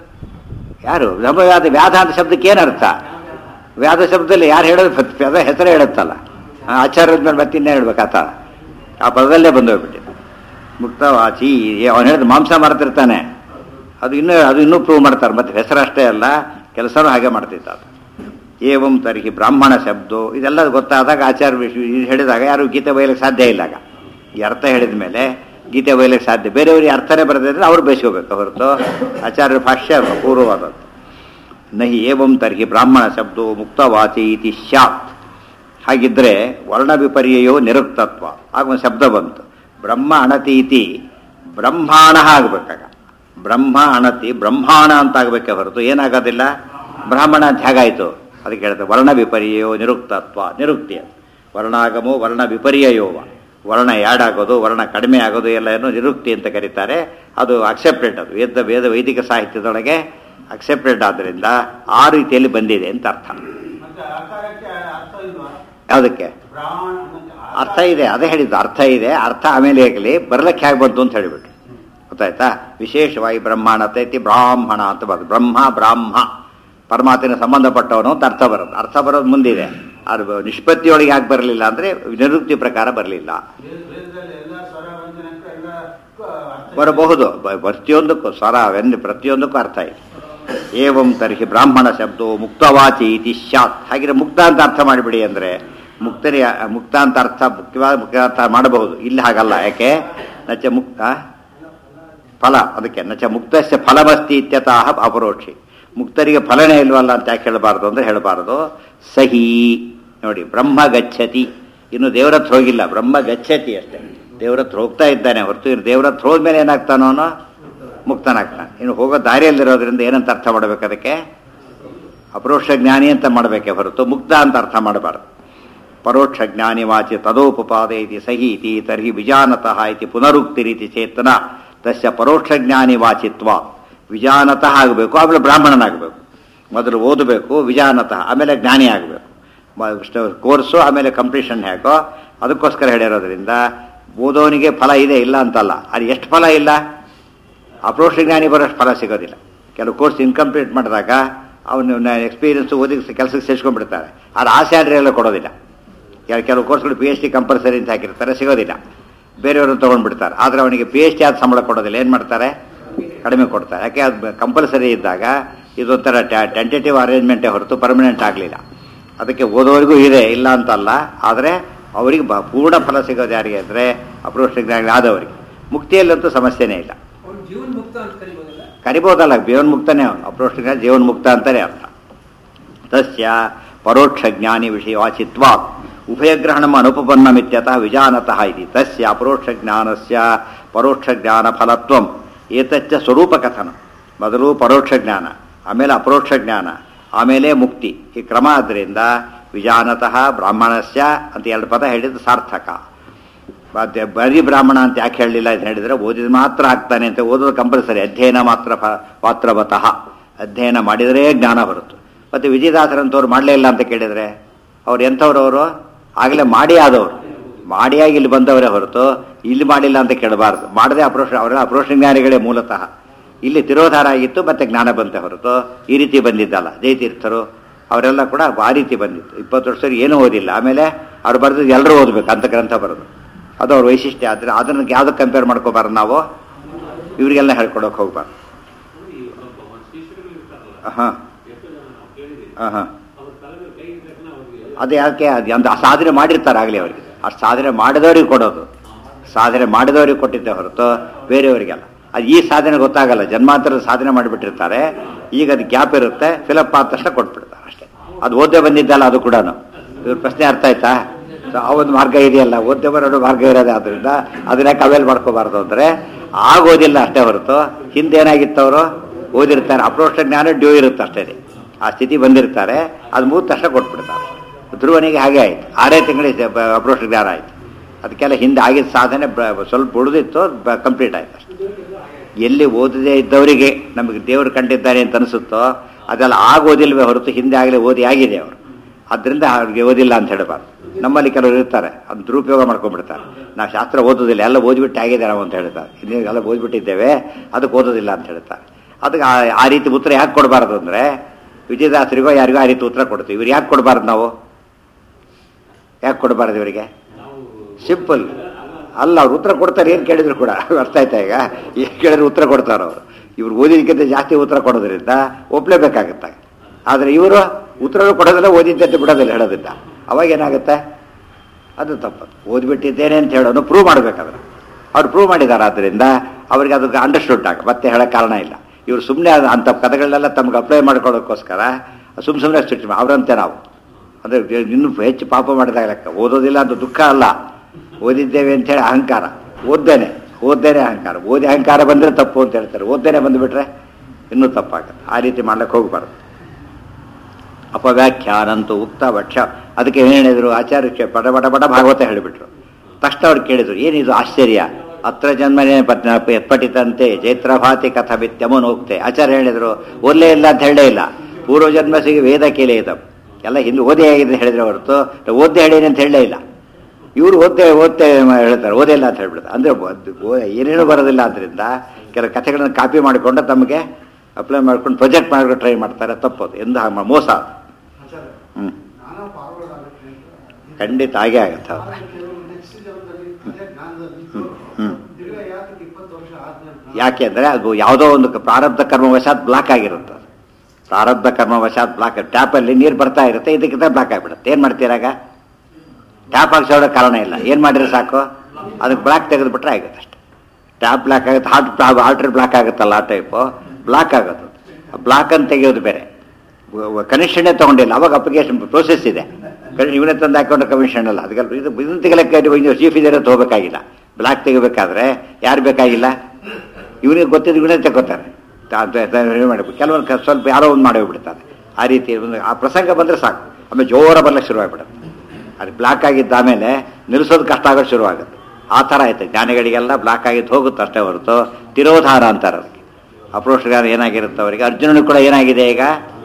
ಯಾರು ಧರ್ಮವ್ಯಾಧ ವ್ಯಾಧ ಅಂತ ಶಬ್ದಕ್ಕೆ ಏನರ್ಥ ವ್ಯಾಧ ಶಬ್ದದಲ್ಲಿ ಯಾರು ಹೇಳೋದು ಪದ- ಪದ ಹೆಸರೇ ಹೇಳುತ್ತಲ್ಲ ಆ ಆಚಾರ್ಯದ ಮೇಲೆ ಮತ್ತೆ ಇನ್ನೇ ಹೇಳ್ಬೇಕಾತ ಆ ಪದದಲ್ಲೇ ಬಂದೋಗ್ಬಿಟ್ಟಿದೆ ಮುಕ್ತವಾಚಿ ಅವನು ಹೇಳಿದ ಮಾಂಸ ಮಾರ್ತಿರ್ತಾನೆ ಅದು ಇನ್ನೂ ಅದು ಇನ್ನೂ ಪ್ರೂವ್ ಮಾಡ್ತಾರೆ ಮತ್ತೆ ಹೆಸರಷ್ಟೇ ಅಲ್ಲ ಕೆಲಸನೂ ಹಾಗೆ ಮಾಡ್ತಿದ್ದ ಅದು ಏವಂ ತರ್ಹಿ ಬ್ರಾಹ್ಮಣ ಶಬ್ದೋ ಇದೆಲ್ಲ ಗೊತ್ತಾದಾಗ ಆಚಾರ್ಯ ವಿಷಯ ಇದು ಹೇಳಿದಾಗ ಯಾರು ಗೀತೆ ಬಯಲಿಕ್ಕೆ ಸಾಧ್ಯ ಇಲ್ಲ ಆಗ ಈ ಅರ್ಥ ಹೇಳಿದ ಮೇಲೆ ಗೀತೆ ಬಯಲಿಕ್ಕೆ ಸಾಧ್ಯ ಬೇರೆಯವ್ರಿಗೆ ಅರ್ಥನೇ ಬರದಿದ್ರೆ ಅವ್ರು ಬಯಸ್ಕೋಬೇಕು ಹೊರತು ಆಚಾರ್ಯ ಭಾಷ್ಯ ಪೂರ್ವವಾದದ್ದು ನಹಿ ಏವಂ ತರ್ಹಿ ಬ್ರಾಹ್ಮಣ ಶಬ್ದೋ ಮುಕ್ತವಾಚಿ ಇತಿ ಸ್ಯಾತ್ ಹಾಗಿದ್ರೆ ವರ್ಣ ವಿಪರ್ಯಯೋ ನಿರುಕ್ತತ್ವ ಆಗ ಒಂದು ಶಬ್ದ ಬಂತು ಬ್ರಹ್ಮ ಅಣತಿ ಇತಿ ಬ್ರಹ್ಮಾಣ ಆಗಬೇಕಾಗ ಬ್ರಹ್ಮ ಅಣತಿ ಬ್ರಹ್ಮಾಣ ಅಂತ ಆಗಬೇಕೆ ಹೊರತು ಏನಾಗೋದಿಲ್ಲ ಬ್ರಾಹ್ಮಣ ಅಂತ ಹೇಗಾಯಿತು ಅದಕ್ಕೆ ಹೇಳ್ತಾರೆ ವರ್ಣ ವಿಪರ್ಯಯೋ ನಿರುಕ್ತತ್ವ ನಿರುಕ್ತಿ ಅದು ವರ್ಣಾಗಮೋ ವರ್ಣ ವಿಪರ್ಯಯೋವ ವರ್ಣ ಯಾಡ್ ಆಗೋದು ವರ್ಣ ಕಡಿಮೆ ಆಗೋದು ಎಲ್ಲ ಏನು ನಿರುಕ್ತಿ ಅಂತ ಕರೀತಾರೆ ಅದು ಅಕ್ಸೆಪ್ಟೆಡ್ ಅದು ವೇದ ವೇದ ವೈದಿಕ ಸಾಹಿತ್ಯದೊಳಗೆ ಅಕ್ಸೆಪ್ಟೆಡ್ ಆದ್ದರಿಂದ ಆ ರೀತಿಯಲ್ಲಿ ಬಂದಿದೆ ಅಂತ ಅರ್ಥ ಮತ್ತೆ ಆಕಾರಕ್ಕೆ ಅರ್ಥ ಇಲ್ವಾ ಯಾವುದಕ್ಕೆ ಬ್ರಾಹ್ಮಣ ಅನ್ನೋಕ್ಕೆ ಅರ್ಥ ಇದೆ ಅದೇ ಹೇಳಿದ್ದು ಅರ್ಥ ಇದೆ ಅರ್ಥ ಆಮೇಲೆ ಆಗಲಿ ಬರ್ಲಕ್ಕೆ ಹೇಗೆ ಬಂತು ಅಂತ ಹೇಳಿಬಿಟ್ಟು ಗೊತ್ತಾಯ್ತಾ ವಿಶೇಷವಾಗಿ ಬ್ರಹ್ಮಾಣತೆ ಇತಿ ಬ್ರಾಹ್ಮಣ ಅಂತ ಬರೋದು ಬ್ರಹ್ಮ ಬ್ರಾಹ್ಮ ಪರಮಾತ್ಮನ ಸಂಬಂಧಪಟ್ಟವನು ಅಂತ ಅರ್ಥ ಬರೋದು ಅರ್ಥ ಬರೋದು ಮುಂದಿದೆ ಅದು ನಿಷ್ಪತ್ತಿಯೊಳಗೆ ಯಾಕೆ ಬರಲಿಲ್ಲ ಅಂದರೆ ನಿವೃತ್ತಿ ಪ್ರಕಾರ ಬರಲಿಲ್ಲ ವೇದ- ವೇದದಲ್ಲಿ ಎಲ್ಲ ಸ್ವರ ವ್ಯಂಜನಕ್ಕೆ ಎಲ್ಲ ಅರ್ಥ ಇದೆ. ಬರಬಹುದು ಬ- ಪ್ರತಿಯೊಂದಕ್ಕೂ ಸ್ವರ ವೆಂದು ಪ್ರತಿಯೊಂದಕ್ಕೂ ಅರ್ಥ ಇದೆ ಏವಂ ತರ್ಹಿ ಬ್ರಾಹ್ಮಣ ಶಬ್ದೋ ಮುಕ್ತವಾಚಿ ಇತಿ ಸ್ಯಾತ್ ಹಾಗಿದ್ರೆ ಮುಕ್ತ ಅಂತ ಅರ್ಥ ಮಾಡಿಬಿಡಿ ಅಂದರೆ ಮುಕ್ತರಿ ಮುಕ್ತ ಅಂತ ಅರ್ಥ ಮುಖ್ಯವಾದ ಮುಖ್ಯ ಅರ್ಥ ಮಾಡಬಹುದು ಇಲ್ಲಿ ಹಾಗಲ್ಲ ಯಾಕೆ ನಚ ಮುಕ್ತ ಫಲ ಅದಕ್ಕೆ ನಚ ಮುಕ್ತಸ್ಯ ಫಲಮಸ್ತಿ ಇತ್ಯತಃ ಅಪರೋಕ್ಷಿ ಮುಕ್ತರಿಗೆ ಫಲನೇ ಇಲ್ವಲ್ಲ ಅಂತ ಯಾಕೆ ಹೇಳಬಾರ್ದು ಅಂದ್ರೆ ಹೇಳಬಾರದು ಸಹಿ ನೋಡಿ ಬ್ರಹ್ಮ ಗಚ್ಚತಿ ಇನ್ನು ದೇವ್ರ ಹತ್ರ ಹೋಗಿಲ್ಲ ಬ್ರಹ್ಮ ಗಚ್ಚತಿ ಅಷ್ಟೇ ದೇವ್ರ ಹತ್ರ ಹೋಗ್ತಾ ಇದ್ದಾನೆ ಹೊರತು ಇನ್ನು ದೇವ್ರ ಹತ್ರ ಹೋದ್ಮೇಲೆ ಏನಾಗ್ತಾನೋ ಅವನು ಮುಕ್ತನಾಗ್ತಾನೆ ಇನ್ನು ಹೋಗೋ ದಾರಿಯಲ್ಲಿರೋದ್ರಿಂದ ಏನಂತ ಅರ್ಥ ಮಾಡ್ಬೇಕು ಅದಕ್ಕೆ ಅಪರೋಕ್ಷ ಜ್ಞಾನಿ ಅಂತ ಮಾಡಬೇಕೆ ಹೊರತು ಮುಕ್ತ ಅಂತ ಅರ್ಥ ಮಾಡಬಾರದು ಪರೋಕ್ಷ ಜ್ಞಾನಿ ವಾಚಿ ತದೋಪಪಾದ ಇತಿ ಸಹಿ ಇತಿ ತರ್ಹಿ ವಿಜಾನತಃ ಇತಿ ಪುನರುಕ್ತಿ ರೀತಿ ಚೇತನ ತಸ್ಯ ಪರೋಕ್ಷ ಜ್ಞಾನಿ ವಾಚಿತ್ವ ವಿಜಾನತಃ ಆಗಬೇಕು ಆಮೇಲೆ ಬ್ರಾಹ್ಮಣನಾಗಬೇಕು ಮೊದಲು ಓದಬೇಕು ವಿಜಾನತಃ ಆಮೇಲೆ ಜ್ಞಾನಿ ಆಗಬೇಕು ಕೋರ್ಸು ಆಮೇಲೆ ಕಂಪ್ಲೀಷನ್ ಹೇಗೋ ಅದಕ್ಕೋಸ್ಕರ ಹೇಳಿರೋದ್ರಿಂದ ಓದೋನಿಗೆ ಫಲ ಇದೆ ಇಲ್ಲ ಅಂತಲ್ಲ ಅದು ಎಷ್ಟು ಫಲ ಇಲ್ಲ ಅಪ್ರೋಕ್ಷ ಜ್ಞಾನಿ ಬರೋಷ್ಟು ಫಲ ಸಿಗೋದಿಲ್ಲ ಕೆಲವು ಕೋರ್ಸ್ ಇನ್ಕಂಪ್ಲೀಟ್ ಮಾಡಿದಾಗ ಅವನು ಎಕ್ಸ್ಪೀರಿಯನ್ಸ್ ಓದಿ ಕೆಲಸಕ್ಕೆ ಸೇರ್ಸ್ಕೊಂಡ್ಬಿಡ್ತಾರೆ ಅದು ಆ ಸ್ಯಾಲ್ರಿ ಎಲ್ಲ ಕೊಡೋದಿಲ್ಲ ಕೆಲ- ಕೆಲವು ಕೋರ್ಸ್ಗಳು ಪಿ ಎಚ್ ಡಿ ಕಂಪಲ್ಸರಿ ಅಂತ ಹಾಕಿರ್ತಾರೆ ಸಿಗೋದಿಲ್ಲ ಬೇರೆಯವ್ರನ್ನ ತೊಗೊಂಡ್ಬಿಡ್ತಾರೆ ಆದರೆ ಅವನಿಗೆ ಪಿ ಎಚ್ ಡಿ ಆದ ಸಂಬಳ ಕೊಡೋದಿಲ್ಲ ಏನು ಮಾಡ್ತಾರೆ ಕಡಿಮೆ ಕೊಡ್ತಾರೆ ಯಾಕೆ ಅದು ಕಂಪಲ್ಸರಿ ಇದ್ದಾಗ ಇದೊಂಥರ ಟೆಂಟೇಟಿವ್ ಅರೇಂಜ್ಮೆಂಟೇ ಹೊರತು ಪರ್ಮನೆಂಟ್ ಆಗಲಿಲ್ಲ ಅದಕ್ಕೆ ಓದೋರಿಗೂ ಇದೆ ಇಲ್ಲ ಅಂತಲ್ಲ ಆದರೆ ಅವರಿಗೆ ಬ ಪೂರ್ಣ ಫಲ ಸಿಗೋದು ಯಾರಿಗೆ ಅಂದರೆ ಅಪ್ರೋಕ್ಷ ಜ್ಞಾನಿ ಆದವರಿಗೆ ಮುಕ್ತಿಯಲ್ಲಂತೂ ಸಮಸ್ಯೆನೇ ಇಲ್ಲ ಅವ್ನು ಜೀವನ್ ಮುಕ್ತ ಅಂತ ಕರಿಬೋದಲ್ಲ ಕರಿಬೋದಲ್ಲ ಜೀವನ್ಮುಕ್ತನೇ ಅವನು ಅಪ್ರೋಕ್ಷ ಜ್ಞಾನಿ ಜೀವನ್ಮುಕ್ತ ಅಂತಲೇ ಅರ್ಥ ತಸ್ಯ ಪರೋಕ್ಷ ಜ್ಞಾನಿ ವಿಷಯವಾಚಿತ್ವ ಉಭಯಗ್ರಹಣಂ ಅನುಪಪನ್ನಮಿತ್ಯತಃ ವಿಜಾನತಃ ಇತಿ ತಸ್ಯ ಅಪರೋಕ್ಷ ಜ್ಞಾನಸ್ಯ ಪರೋಕ್ಷ ಜ್ಞಾನ ಫಲತ್ವಂ ಏತಚ್ಚ ಸ್ವರೂಪ ಕಥನ ಮೊದಲು ಪರೋಕ್ಷ ಜ್ಞಾನ ಆಮೇಲೆ ಅಪರೋಕ್ಷ ಜ್ಞಾನ ಆಮೇಲೆ ಮುಕ್ತಿ ಈ ಕ್ರಮ ಆದ್ದರಿಂದ ವಿಜಾನತಃ ಬ್ರಾಹ್ಮಣಸ್ಯ ಅಂತ ಎರಡು ಪದ ಹೇಳಿದ್ದು ಸಾರ್ಥಕ ಮತ್ತೆ ಬರೀ ಬ್ರಾಹ್ಮಣ ಅಂತ ಯಾಕೆ ಹೇಳಲಿಲ್ಲ ಅಂತ ಹೇಳಿದ್ರೆ ಓದಿದ ಮಾತ್ರ ಆಗ್ತಾನೆ ಅಂತ ಓದೋದು ಕಂಪಲ್ಸರಿ ಅಧ್ಯಯನ ಮಾತ್ರ ಫ- ಪಾತ್ರವತಃ ಅಧ್ಯಯನ ಮಾಡಿದರೆ ಜ್ಞಾನ ಬರುತ್ತೆ ಮತ್ತೆ ವಿಜಯದಾಸರಂತವ್ರು ಮಾಡಲೇ ಇಲ್ಲ ಅಂತ ಕೇಳಿದರೆ ಅವ್ರು ಎಂಥವ್ರು ಅವರು ಆಗಲೇ ಮಾಡಿ ಆದವರು ಮಾಡಿಯಾಗಿ ಇಲ್ಲಿ ಬಂದವರೇ ಹೊರತು ಇಲ್ಲಿ ಮಾಡಿಲ್ಲ ಅಂತ ಕೇಳಬಾರ್ದು ಮಾಡದೆ ಅಪ್ರೋಷ ಅವರೆಲ್ಲ ಅಪ್ರೋಷ ಜ್ಞಾನಿಗಳೇ ಮೂಲತಃ ಇಲ್ಲಿ ತಿರೋಧಾರ ಆಗಿತ್ತು ಮತ್ತೆ ಜ್ಞಾನ ಬಂತೆ ಹೊರತು ಈ ರೀತಿ ಬಂದಿದ್ದಲ್ಲ ಜಯತೀರ್ಥರು ಅವರೆಲ್ಲ ಕೂಡ ಆ ರೀತಿ ಬಂದಿತ್ತು ಇಪ್ಪತ್ತು ವರ್ಷದಲ್ಲಿ ಏನೂ ಓದಿಲ್ಲ ಆಮೇಲೆ ಅವ್ರು ಬರೆದು ಎಲ್ಲರೂ ಓದಬೇಕು ಅಂತ ಗ್ರಂಥ ಬರೋದು ಅದು ಅವ್ರ ವೈಶಿಷ್ಟ್ಯ ಆದರೆ ಅದನ್ನು ಯಾವುದಕ್ಕೆ ಕಂಪೇರ್ ಮಾಡ್ಕೋಬಾರ್ದು ನಾವು ಇವರಿಗೆಲ್ಲ ಹೇಳ್ಕೊಡೋಕೆ ಹೋಗ್ಬಾರ್ದು ಹಾಂ ಹಾಂ ಹಾಂ ಅದು ಯಾಕೆ ಅದು ಅಂತ ಸಾಧನೆ ಮಾಡಿರ್ತಾರೆ ಆಗಲಿ ಅವರಿಗೆ ಅಷ್ಟು ಸಾಧನೆ ಮಾಡಿದವ್ರಿಗೆ ಕೊಡೋದು ಸಾಧನೆ ಮಾಡಿದವ್ರಿಗೆ ಕೊಟ್ಟಿದ್ದೆ ಹೊರತು ಬೇರೆಯವರಿಗೆಲ್ಲ ಅದು ಈ ಸಾಧನೆ ಗೊತ್ತಾಗಲ್ಲ ಜನ್ಮಾಂತರದ ಸಾಧನೆ ಮಾಡಿಬಿಟ್ಟಿರ್ತಾರೆ ಈಗ ಅದು ಗ್ಯಾಪ್ ಇರುತ್ತೆ ಫಿಲಪ್ ಆದ ತಕ್ಷಣ ಕೊಟ್ಬಿಡ್ತಾರೆ ಅಷ್ಟೇ ಅದು ಓದ್ದೆ ಬಂದಿದ್ದಲ್ಲ ಅದು ಕೂಡ ಇವ್ರ ಪ್ರಶ್ನೆ ಅರ್ಥ ಆಯ್ತಾ ಸೊ ಆ ಒಂದು ಮಾರ್ಗ ಇದೆಯಲ್ಲ ಓದ್ದೆ ಬರೋದು ಮಾರ್ಗ ಇರೋದೇ ಆದ್ರಿಂದ ಅದನ್ನ ಕವೇಲ್ ಮಾಡ್ಕೋಬಾರ್ದು ಅಂದರೆ ಆಗೋದಿಲ್ಲ ಅಷ್ಟೇ ಹೊರತು ಹಿಂದೆ ಏನಾಗಿತ್ತು ಅವರು ಓದಿರ್ತಾರೆ ಅಪ್ರೋಷ್ಟ ಜ್ಞಾನ ಡ್ಯೂ ಇರುತ್ತೆ ಅಷ್ಟೇ ಆ ಸ್ಥಿತಿ ಬಂದಿರ್ತಾರೆ ಅದು ಮೂರು ತಕ್ಷಣ ಕೊಟ್ಬಿಡ್ತಾರೆ ಧ್ರುವನಿಗೆ ಹಾಗೆ ಆಯ್ತು ಆರೇ ತಿಂಗಳಿಗೆ ಅಪ್ರೋಷ್ಟ ಜ್ಞಾನ ಆಯ್ತು ಅದಕ್ಕೆಲ್ಲ ಹಿಂದೆ ಆಗಿದ್ದ ಸಾಧನೆ ಬ- ಸ್ವಲ್ಪ ಉಳಿದಿತ್ತು ಕಂಪ್ಲೀಟ್ ಆಯ್ತು ಅಷ್ಟೇ ಎಲ್ಲಿ ಓದದೇ ಇದ್ದವರಿಗೆ ನಮಗೆ ದೇವರು ಕಂಡಿದ್ದಾನೆ ಅಂತ ಅನಿಸುತ್ತೋ ಅದೆಲ್ಲ ಆಗ ಓದಿಲ್ವೇ ಹೊರತು ಹಿಂದೆ ಆಗಲೇ ಓದಿ ಆಗಿದೆ ಅವರು ಅದರಿಂದ ಅವ್ರಿಗೆ ಓದಿಲ್ಲ ಅಂತ ಹೇಳಬಾರ್ದು ನಮ್ಮಲ್ಲಿ ಕೆಲವರು ಇರ್ತಾರೆ ಅದು ದುರುಪಯೋಗ ಮಾಡ್ಕೊಂಡ್ಬಿಡ್ತಾರೆ ನಾವು ಶಾಸ್ತ್ರ ಓದೋದಿಲ್ಲ ಎಲ್ಲ ಓದಿಬಿಟ್ಟು ಆಗಿದೆ ನಾವು ಅಂತ ಹೇಳ್ತಾರೆ ಹಿಂದೆ ಎಲ್ಲ ಓದ್ಬಿಟ್ಟಿದ್ದೇವೆ ಅದಕ್ಕೆ ಓದೋದಿಲ್ಲ ಅಂತ ಹೇಳ್ತಾರೆ ಅದಕ್ಕೆ ಆ- ಆ ರೀತಿ ಉತ್ತರ ಯಾಕೆ ಕೊಡಬಾರ್ದು ಅಂದರೆ ವಿಜಯದಾಸರಿಗೋ ಯಾರಿಗೋ ಆ ರೀತಿ ಉತ್ತರ ಕೊಡ್ತೀವಿ ಇವ್ರು ಯಾಕೆ ಕೊಡಬಾರ್ದು ನಾವು ಯಾಕೆ ಕೊಡಬಾರ್ದು ಇವರಿಗೆ ಸಿಂಪಲ್ ಅಲ್ಲ ಅವ್ರು ಉತ್ತರ ಕೊಡ್ತಾರೆ ಏನು ಕೇಳಿದ್ರು ಕೂಡ ಅರ್ಥ ಆಯ್ತಾ ಈಗ ಏನು ಕೇಳಿದ್ರು ಉತ್ತರ ಕೊಡ್ತಾರೆ ಅವರು ಇವ್ರು ಓದಿದಕ್ಕಿಂತ ಜಾಸ್ತಿ ಉತ್ತರ ಕೊಡೋದ್ರಿಂದ ಒಪ್ಲೇಬೇಕಾಗತ್ತೆ ಆದರೆ ಇವರು ಉತ್ತರನೂ ಕೊಡೋದಿಲ್ಲ ಓದಿದ್ದಂತೆ ಬಿಡೋದಿಲ್ಲ ಹೇಳೋದಿಲ್ಲ ಅವಾಗ ಏನಾಗುತ್ತೆ ಅದು ತಪ್ಪು ಓದ್ಬಿಟ್ಟಿದ್ದೇನೆ ಅಂತ ಹೇಳೋನು ಪ್ರೂವ್ ಮಾಡಬೇಕಾದ್ರೆ ಅವ್ರು ಪ್ರೂವ್ ಮಾಡಿದ್ದಾರೆ ಆದ್ದರಿಂದ ಅವ್ರಿಗೆ ಅದಕ್ಕೆ ಅಂಡರ್ಸ್ಟುಡ್ ಆಗ ಮತ್ತೆ ಹೇಳೋಕ್ಕೆ ಕಾರಣ ಇಲ್ಲ ಇವರು ಸುಮ್ಮನೆ ಅಂಥ ಕಥೆಗಳನ್ನೆಲ್ಲ ತಮ್ಗೆ ಅಪ್ಲೈ ಮಾಡ್ಕೊಳ್ಳೋಕ್ಕೋಸ್ಕರ ಸುಮ್ಮ ಸುಮ್ಮನೆ ಸೃಷ್ಟಿ ಅವರಂತೆ ನಾವು ಅಂದರೆ ಇನ್ನೂ ಹೆಚ್ಚು ಪಾಪ ಮಾಡಿದಾಗ ಲೆಕ್ಕ ಓದೋದಿಲ್ಲ ಅಂತ ದುಃಖ ಅಲ್ಲ ಓದಿದ್ದೇವೆ ಅಂತೇಳಿ ಅಹಂಕಾರ ಓದ್ದೇನೆ ಓದ್ದೇನೆ ಅಹಂಕಾರ ಓದಿ ಅಹಂಕಾರ ಬಂದರೆ ತಪ್ಪು ಅಂತ ಹೇಳ್ತಾರೆ ಓದ್ದೇನೆ ಬಂದುಬಿಟ್ರೆ ಇನ್ನೂ ತಪ್ಪಾಗುತ್ತೆ ಆ ರೀತಿ ಮಾಡ್ಲಿಕ್ಕೆ ಹೋಗಬಾರ್ದು ಅಪವ್ಯಾಖ್ಯಾನಂತೂ ಉಕ್ತ ವಕ್ಷ ಅದಕ್ಕೆ ಏನು ಹೇಳಿದ್ರು ಆಚಾರ್ಯ ಪಟ ಪಟ ಪಟ ಭಾಗವತ ಹೇಳಿಬಿಟ್ರು ತಕ್ಷಣ ಅವ್ರು ಕೇಳಿದ್ರು ಏನಿದು ಆಶ್ಚರ್ಯ ಅತ್ರ ಜನ್ಮನೇ ಪತ್ನ ಪಠಿತಂತೆ ಚೈತ್ರಭಾತಿ ಕಥವಿತ್ಯಮನೋಕ್ತೆ ಆಚಾರ್ಯ ಹೇಳಿದ್ರು ಓದಲೇ ಇಲ್ಲ ಅಂತ ಹೇಳೇ ಇಲ್ಲ ಪೂರ್ವ ಜನ್ಮಸಿಗೆ ವೇದ ಕೇಳೇ ಇದ್ದ ಎಲ್ಲ ಹಿಂದೆ ಓದೇ ಆಗಿದೆ ಹೇಳಿದ್ರೆ ಹೊರತು ಓದ್ದೆ ಹೇಳೇನೆ ಅಂತ ಹೇಳಲೇ ಇಲ್ಲ ಇವರು ಓದ್ತೆ ಓದ್ತೆ ಹೇಳ್ತಾರೆ ಓದೇ ಇಲ್ಲ ಅಂತ ಹೇಳ್ಬಿಡ್ತಾರೆ ಅಂದರೆ ಏನೇನು ಬರೋದಿಲ್ಲ ಆದ್ದರಿಂದ ಕೆಲವು ಕಥೆಗಳನ್ನು ಕಾಪಿ ಮಾಡಿಕೊಂಡು ತಮಗೆ ಅಪ್ಲೈ ಮಾಡ್ಕೊಂಡು ಪ್ರೊಜೆಕ್ಟ್ ಮಾಡ್ಕೊಂಡು ಟ್ರೈ ಮಾಡ್ತಾರೆ ತಪ್ಪದು ಎಂದು ಹಾಗೆ ಮಾ- ಮೋಸ ಆಚಾರ್ಯ ಹ್ಞೂ ಜ್ಞಾನ ಫಾರ್ವರ್ಡ್ ಆಗುತ್ತೆ ಅಂತ ಖಂಡಿತ ಹಾಗೆ ಆಗುತ್ತೆ ಹೌದು ಆದ್ರೆ ಕೆಲವರು ನೆಕ್ಸ್ಟ್ ಜನ್ಮದಲ್ಲಿ ಅದೇ ಜ್ಞಾನದಲ್ಲಿ ಹ್ಮ್. ತಿರ್ಗಾ ಯಾಕೆ ಇಪ್ಪತ್ತು ವರ್ಷ ಆದ್ಮೇಲೆ ಯಾಕೆ ಅಂದರೆ ಅದು ಯಾವುದೋ ಒಂದು ಕ- ಪ್ರಾರಬ್ಧ ಕರ್ಮವಶಾತ್ ಬ್ಲಾಕ್ ಆಗಿರುತ್ತೆ ಅದು. ಪ್ರಾರಬ್ಧ ಕರ್ಮವಶಾತ್ ಬ್ಲಾಕ್ ಟ್ಯಾಪಲ್ಲಿ ನೀರು ಬರ್ತಾ ಇರುತ್ತೆ ಇದಕ್ಕಿಂತ ಬ್ಲಾಕ್ ಆಗಿಬಿಡುತ್ತೆ ಏನು ಮಾಡ್ತೀರಾಗ ಟ್ಯಾಪ್ ಹಾಕ್ಸೋಡೋ ಕಾರಣ ಇಲ್ಲ ಏನು ಮಾಡಿದ್ರೆ ಸಾಕು ಅದಕ್ಕೆ ಬ್ಲಾಕ್ ತೆಗೆದುಬಿಟ್ರೆ ಆಗುತ್ತೆ ಅಷ್ಟೆ ಟ್ಯಾಪ್ ಬ್ಲಾಕ್ ಆಗುತ್ತೆ ಹಾರ್ಟ್ ಹಾರ್ಟ್ರ್ ಬ್ಲಾಕ್ ಆಗುತ್ತಲ್ಲ ಆ ಟೈಪು ಬ್ಲಾಕ್ ಆಗೋದು ಬ್ಲಾಕ್ ಅಂತ ತೆಗೆಯೋದು ಬೇರೆ ಕನೆಕ್ಷನ್ನೇ ತೊಗೊಂಡಿಲ್ಲ ಅವಾಗ ಅಪ್ಲಿಕೇಶನ್ ಪ್ರೋಸೆಸ್ ಇದೆ ಇವನೇ ತಂದು ಹಾಕೊಂಡ್ರೆ ಕಮಿಷನ್ ಅಲ್ಲ ಅದಕ್ಕೆ ಇದು ಇದನ್ನು ತೆಗಲಕ್ಕೆ ಚೀಫ್ ಇಂಜಿನಿಯರ್ ಹೋಗಬೇಕಾಗಿಲ್ಲ ಬ್ಲಾಕ್ ತೆಗಿಬೇಕಾದ್ರೆ ಯಾರು ಬೇಕಾಗಿಲ್ಲ ಇವನಿಗೆ ಗೊತ್ತಿದ್ದು ಇವನೇ ತಗೋತಾರೆ ಮಾಡಬೇಕು ಕೆಲವೊಂದು ಕ- ಸ್ವಲ್ಪ ಯಾರೋ ಒಂದು ಮಾಡಿ ಹೋಗ್ಬಿಡ್ತಾರೆ ಆ ರೀತಿ ಒಂದು ಆ ಪ್ರಸಂಗ ಬಂದರೆ ಸಾಕು ಆಮೇಲೆ ಜೋರ ಬರ್ಲಿಕ್ಕೆ ಶುರುವಾಗ್ಬಿಡುತ್ತೆ ಅದು ಬ್ಲಾಕ್ ಆಗಿದ್ದ ಆಮೇಲೆ ನಿಲ್ಲಿಸೋದು ಕಷ್ಟ ಆಗೋದು ಶುರುವಾಗುತ್ತೆ ಆ ಥರ ಆಯ್ತು ಜ್ಞಾನಿಗಳಿಗೆಲ್ಲ ಬ್ಲಾಕ್ ಆಗಿದ್ದು ಹೋಗುತ್ತೆ ಅಷ್ಟೇ ಹೊರತು ತಿರೋಧಾರ ಅಂತಾರೆ ಅದಕ್ಕೆ ಅಪ್ರೋಷ್ಗಾರ ಏನಾಗಿರುತ್ತೆ ಅವರಿಗೆ ಅರ್ಜುನನಿಗೆ ಕೂಡ ಏನಾಗಿದೆ ಈಗ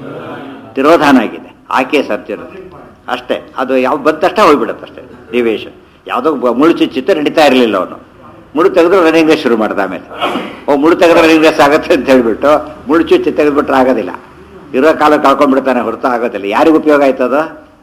ತಿರೋಧಾನ ಆಗಿದೆ ಆಕೆ ಸತ್ಯರು ಅಷ್ಟೇ ಅದು ಯಾವ ಬಂದಷ್ಟೇ ಹೋಗ್ಬಿಡುತ್ತೆ ಅಷ್ಟೇ ಡಿವೇಶನ್ ಯಾವುದೋ ಬ- ಮುಳ್ಳು ಚುಚ್ಚಿತ್ತು ನಡೀತಾ ಇರಲಿಲ್ಲ ಅವನು ಮುಳು ತೆಗೆದ್ರು ರನ್ನಿಂಗ್ ರೇಸ್ ಶುರು ಮಾಡ್ದ ಆಮೇಲೆ ಓ ಮುಳು ತೆಗೆದ್ರೆ ರನ್ನಿಂಗ್ ರೇಸ್ ಆಗುತ್ತೆ ಅಂತ ಹೇಳ್ಬಿಟ್ಟು ಮುಳು ಚುಚ್ಚಿ ತೆಗೆದ್ಬಿಟ್ರೆ ಆಗೋದಿಲ್ಲ ಇರೋ ಕಾಲ ಕಳ್ಕೊಂಡ್ಬಿಡ್ತಾನೆ ಹೊರತು ಆಗೋದಿಲ್ಲ ಯಾರಿಗೂ ಉಪಯೋಗ ಆಯ್ತದ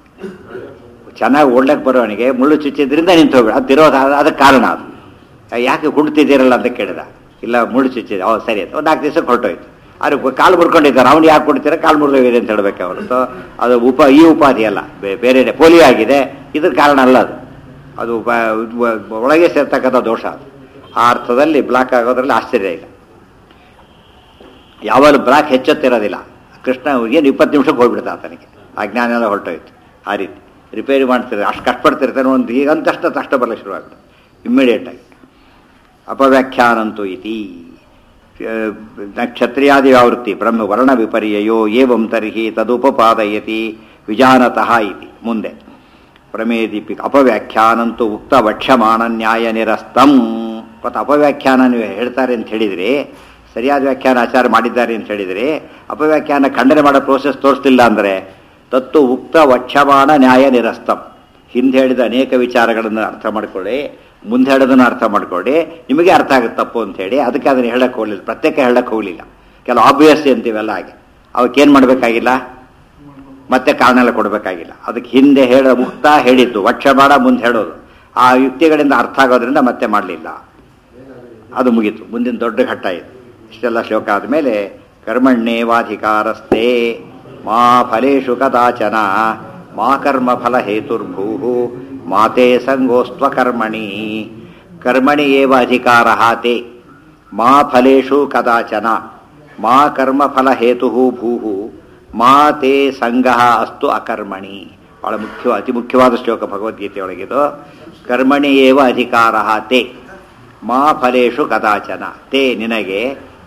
ಚೆನ್ನಾಗಿ ಓಡ್ಲಕ್ಕೆ ಬರೋವನಿಗೆ ಮುಳ್ಳು ಚುಚ್ಚಿದ್ರಿಂದ ನಿಂತು ಹೋಗ್ಬಿಡ ಅದು ತಿರೋಧ ಅದಕ್ಕೆ ಕಾರಣ ಅದು ಯಾಕೆ ಕುಣ್ತಿದ್ದೀರಲ್ಲ ಅಂತ ಕೇಳಿದ ಇಲ್ಲ ಮುಳ್ಳು ಚುಚ್ಚಿದೆ ಓ ಸರಿ ಅಂತ ಒಂದು ನಾಲ್ಕು ದಿವಸಕ್ಕೆ ಹೊರಟೋಯ್ತು ಆದ್ರೆ ಕಾಲು ಮುರ್ಕೊಂಡಿದ್ದಾರೆ ಅವ್ನು ಯಾಕೆ ಕೊಡ್ತೀರ ಕಾಲು ಮುರಿದೋಗಿದೆ ಅಂತ ಹೇಳ್ಬೇಕು ಹೊರತು ಅದು ಉಪ ಈ ಉಪಾಧಿ ಅಲ್ಲ ಬೇ- ಬೇರೆ ಪೋಲಿಯೋ ಆಗಿದೆ ಇದ್ರ ಕಾರಣ ಅಲ್ಲ ಅದು ಅದು ಉಪ- ಉ- ಒಳಗೆ ಸೇರ್ತಕ್ಕಂಥ ದೋಷ ಅದು ಆ ಅರ್ಥದಲ್ಲಿ ಬ್ಲಾಕ್ ಆಗೋದ್ರಲ್ಲಿ ಆಶ್ಚರ್ಯ ಇಲ್ಲ ಯಾವಾಗಲೂ ಬ್ಲಾಕ್ ಹೆಚ್ಚುತ್ತಿರೋದಿಲ್ಲ ಕೃಷ್ಣ ಏನು ಇಪ್ಪತ್ತು ನಿಮಿಷಕ್ಕೆ ಹೋಗ್ಬಿಡ್ತಾ ಆತನಿಗೆ ಆ ಜ್ಞಾನ ಎಲ್ಲ ಹೊರಟೋಯ್ತು ಆ ರೀತಿ ರಿಪೇರಿ ಮಾಡ್ತಿರ್ತಾರೆ ಅಷ್ಟು ಕಷ್ಟಪಡ್ತಿರ್ತಾನೆ ಒಂದು ಈಗ ಅಂತಷ್ಟ ತಕ್ಷಣ ಬರಲಿಕ್ಕೆ ಶುರುವಾಗ್ತದೆ ಇಮ್ಮಿಡಿಯೇಟಾಗಿ ಅಪವ್ಯಾಖ್ಯಾನಂತೂ ಇತಿ ನಕ್ಷತ್ರಿಯಾದಿ ಆವೃತ್ತಿ ಬ್ರಹ್ಮ ವರ್ಣ ವಿಪರ್ಯಯೋ ಏವಂ ತರ್ಹಿ ತದುಪಪಾದಯತಿ ವಿಜಾನತಃ ಇತಿ ಮುಂದೆ ಪ್ರಮೇದೀಪಿ ಅಪವ್ಯಾಖ್ಯಾನಂತೂ ಉಕ್ತ ವಕ್ಷ್ಯಮಾಣ ನ್ಯಾಯ ನಿರಸ್ತಂ ಮತ್ತು ಅಪವ್ಯಾಖ್ಯಾನ ನೀವು ಹೇಳ್ತಾರೆ ಅಂತ ಹೇಳಿದ್ರಿ ಸರಿಯಾದ ವ್ಯಾಖ್ಯಾನ ಆಚಾರ ಮಾಡಿದ್ದಾರೆ ಅಂತ ಹೇಳಿದ್ರಿ ಅಪವ್ಯಾಖ್ಯಾನ ಖಂಡನೆ ಮಾಡೋ ಪ್ರೋಸೆಸ್ ತೋರಿಸ್ತಿಲ್ಲ ಅಂದರೆ ತತ್ತು ಉಕ್ತ ವಕ್ಷಮಾಣ ನ್ಯಾಯ ನಿರಸ್ತಂ ಹಿಂದೆ ಹೇಳಿದ ಅನೇಕ ವಿಚಾರಗಳನ್ನು ಅರ್ಥ ಮಾಡ್ಕೊಳ್ಳಿ ಮುಂದೆ ಹೇಳೋದನ್ನು ಅರ್ಥ ಮಾಡ್ಕೊಳ್ಳಿ ನಿಮಗೆ ಅರ್ಥ ಆಗುತ್ತೆ ತಪ್ಪು ಅಂತ ಹೇಳಿ ಅದಕ್ಕೆ ಅದನ್ನು ಹೇಳಕ್ಕೆ ಹೋಗಲಿಲ್ಲ ಪ್ರತ್ಯೇಕ ಹೇಳಕ್ಕೆ ಹೋಗಲಿಲ್ಲ ಕೆಲವು ಆಬ್ವಿಯಸ್ ಅಂತೀವೆಲ್ಲ ಹಾಗೆ ಅವಕ್ಕೇನು ಮಾಡಬೇಕಾಗಿಲ್ಲ ಮತ್ತೆ ಕಾರಣ ಎಲ್ಲ ಕೊಡಬೇಕಾಗಿಲ್ಲ ಅದಕ್ಕೆ ಹಿಂದೆ ಹೇಳ ಮುಕ್ತ ಹೇಳಿದ್ದು ವಕ್ಷಮಾಣ ಮುಂದೆ ಹೇಳೋದು ಆ ಯುಕ್ತಿಗಳಿಂದ ಅರ್ಥ ಆಗೋದ್ರಿಂದ ಮತ್ತೆ ಮಾಡಲಿಲ್ಲ ಅದು ಮುಗೀತು ಮುಂದಿನ ದೊಡ್ಡ ಘಟ್ಟ ಇದು ಇಷ್ಟೆಲ್ಲ ಶ್ಲೋಕ ಆದಮೇಲೆ ಕರ್ಮಣ್ಯೇವಾಧಿಕಾರಸ್ಥೆ ಮಾ ಫಲೇಶು ಕದಾಚನ ಮಾ ಕರ್ಮ ಫಲ ಹೇತುರ್ಭೂ ಮಾತೆ ಸಂಗೋಸ್ತ್ವ ಕರ್ಮಣಿ ಕರ್ಮಣಿ ಏವ ಅಧಿಕಾರ ತೇ ಮಾ ಫಲೇಶು ಕದಾಚನ ಮಾ ಕರ್ಮ ಫಲ ಹೇತು ಭೂ ಮಾ ತೇ ಸಂಗ ಅಸ್ತು ಅಕರ್ಮಣಿ ಬಹಳ ಮುಖ್ಯ ಅತಿ ಮುಖ್ಯವಾದ ಶ್ಲೋಕ ಭಗವದ್ಗೀತೆಯೊಳಗಿದು ಕರ್ಮಣಿ ಏವ ಅಧಿಕಾರ ತೇ ಮಾ ಫಲೇಶು ಕದಾಚನ ತೇ ನಿನಗೆ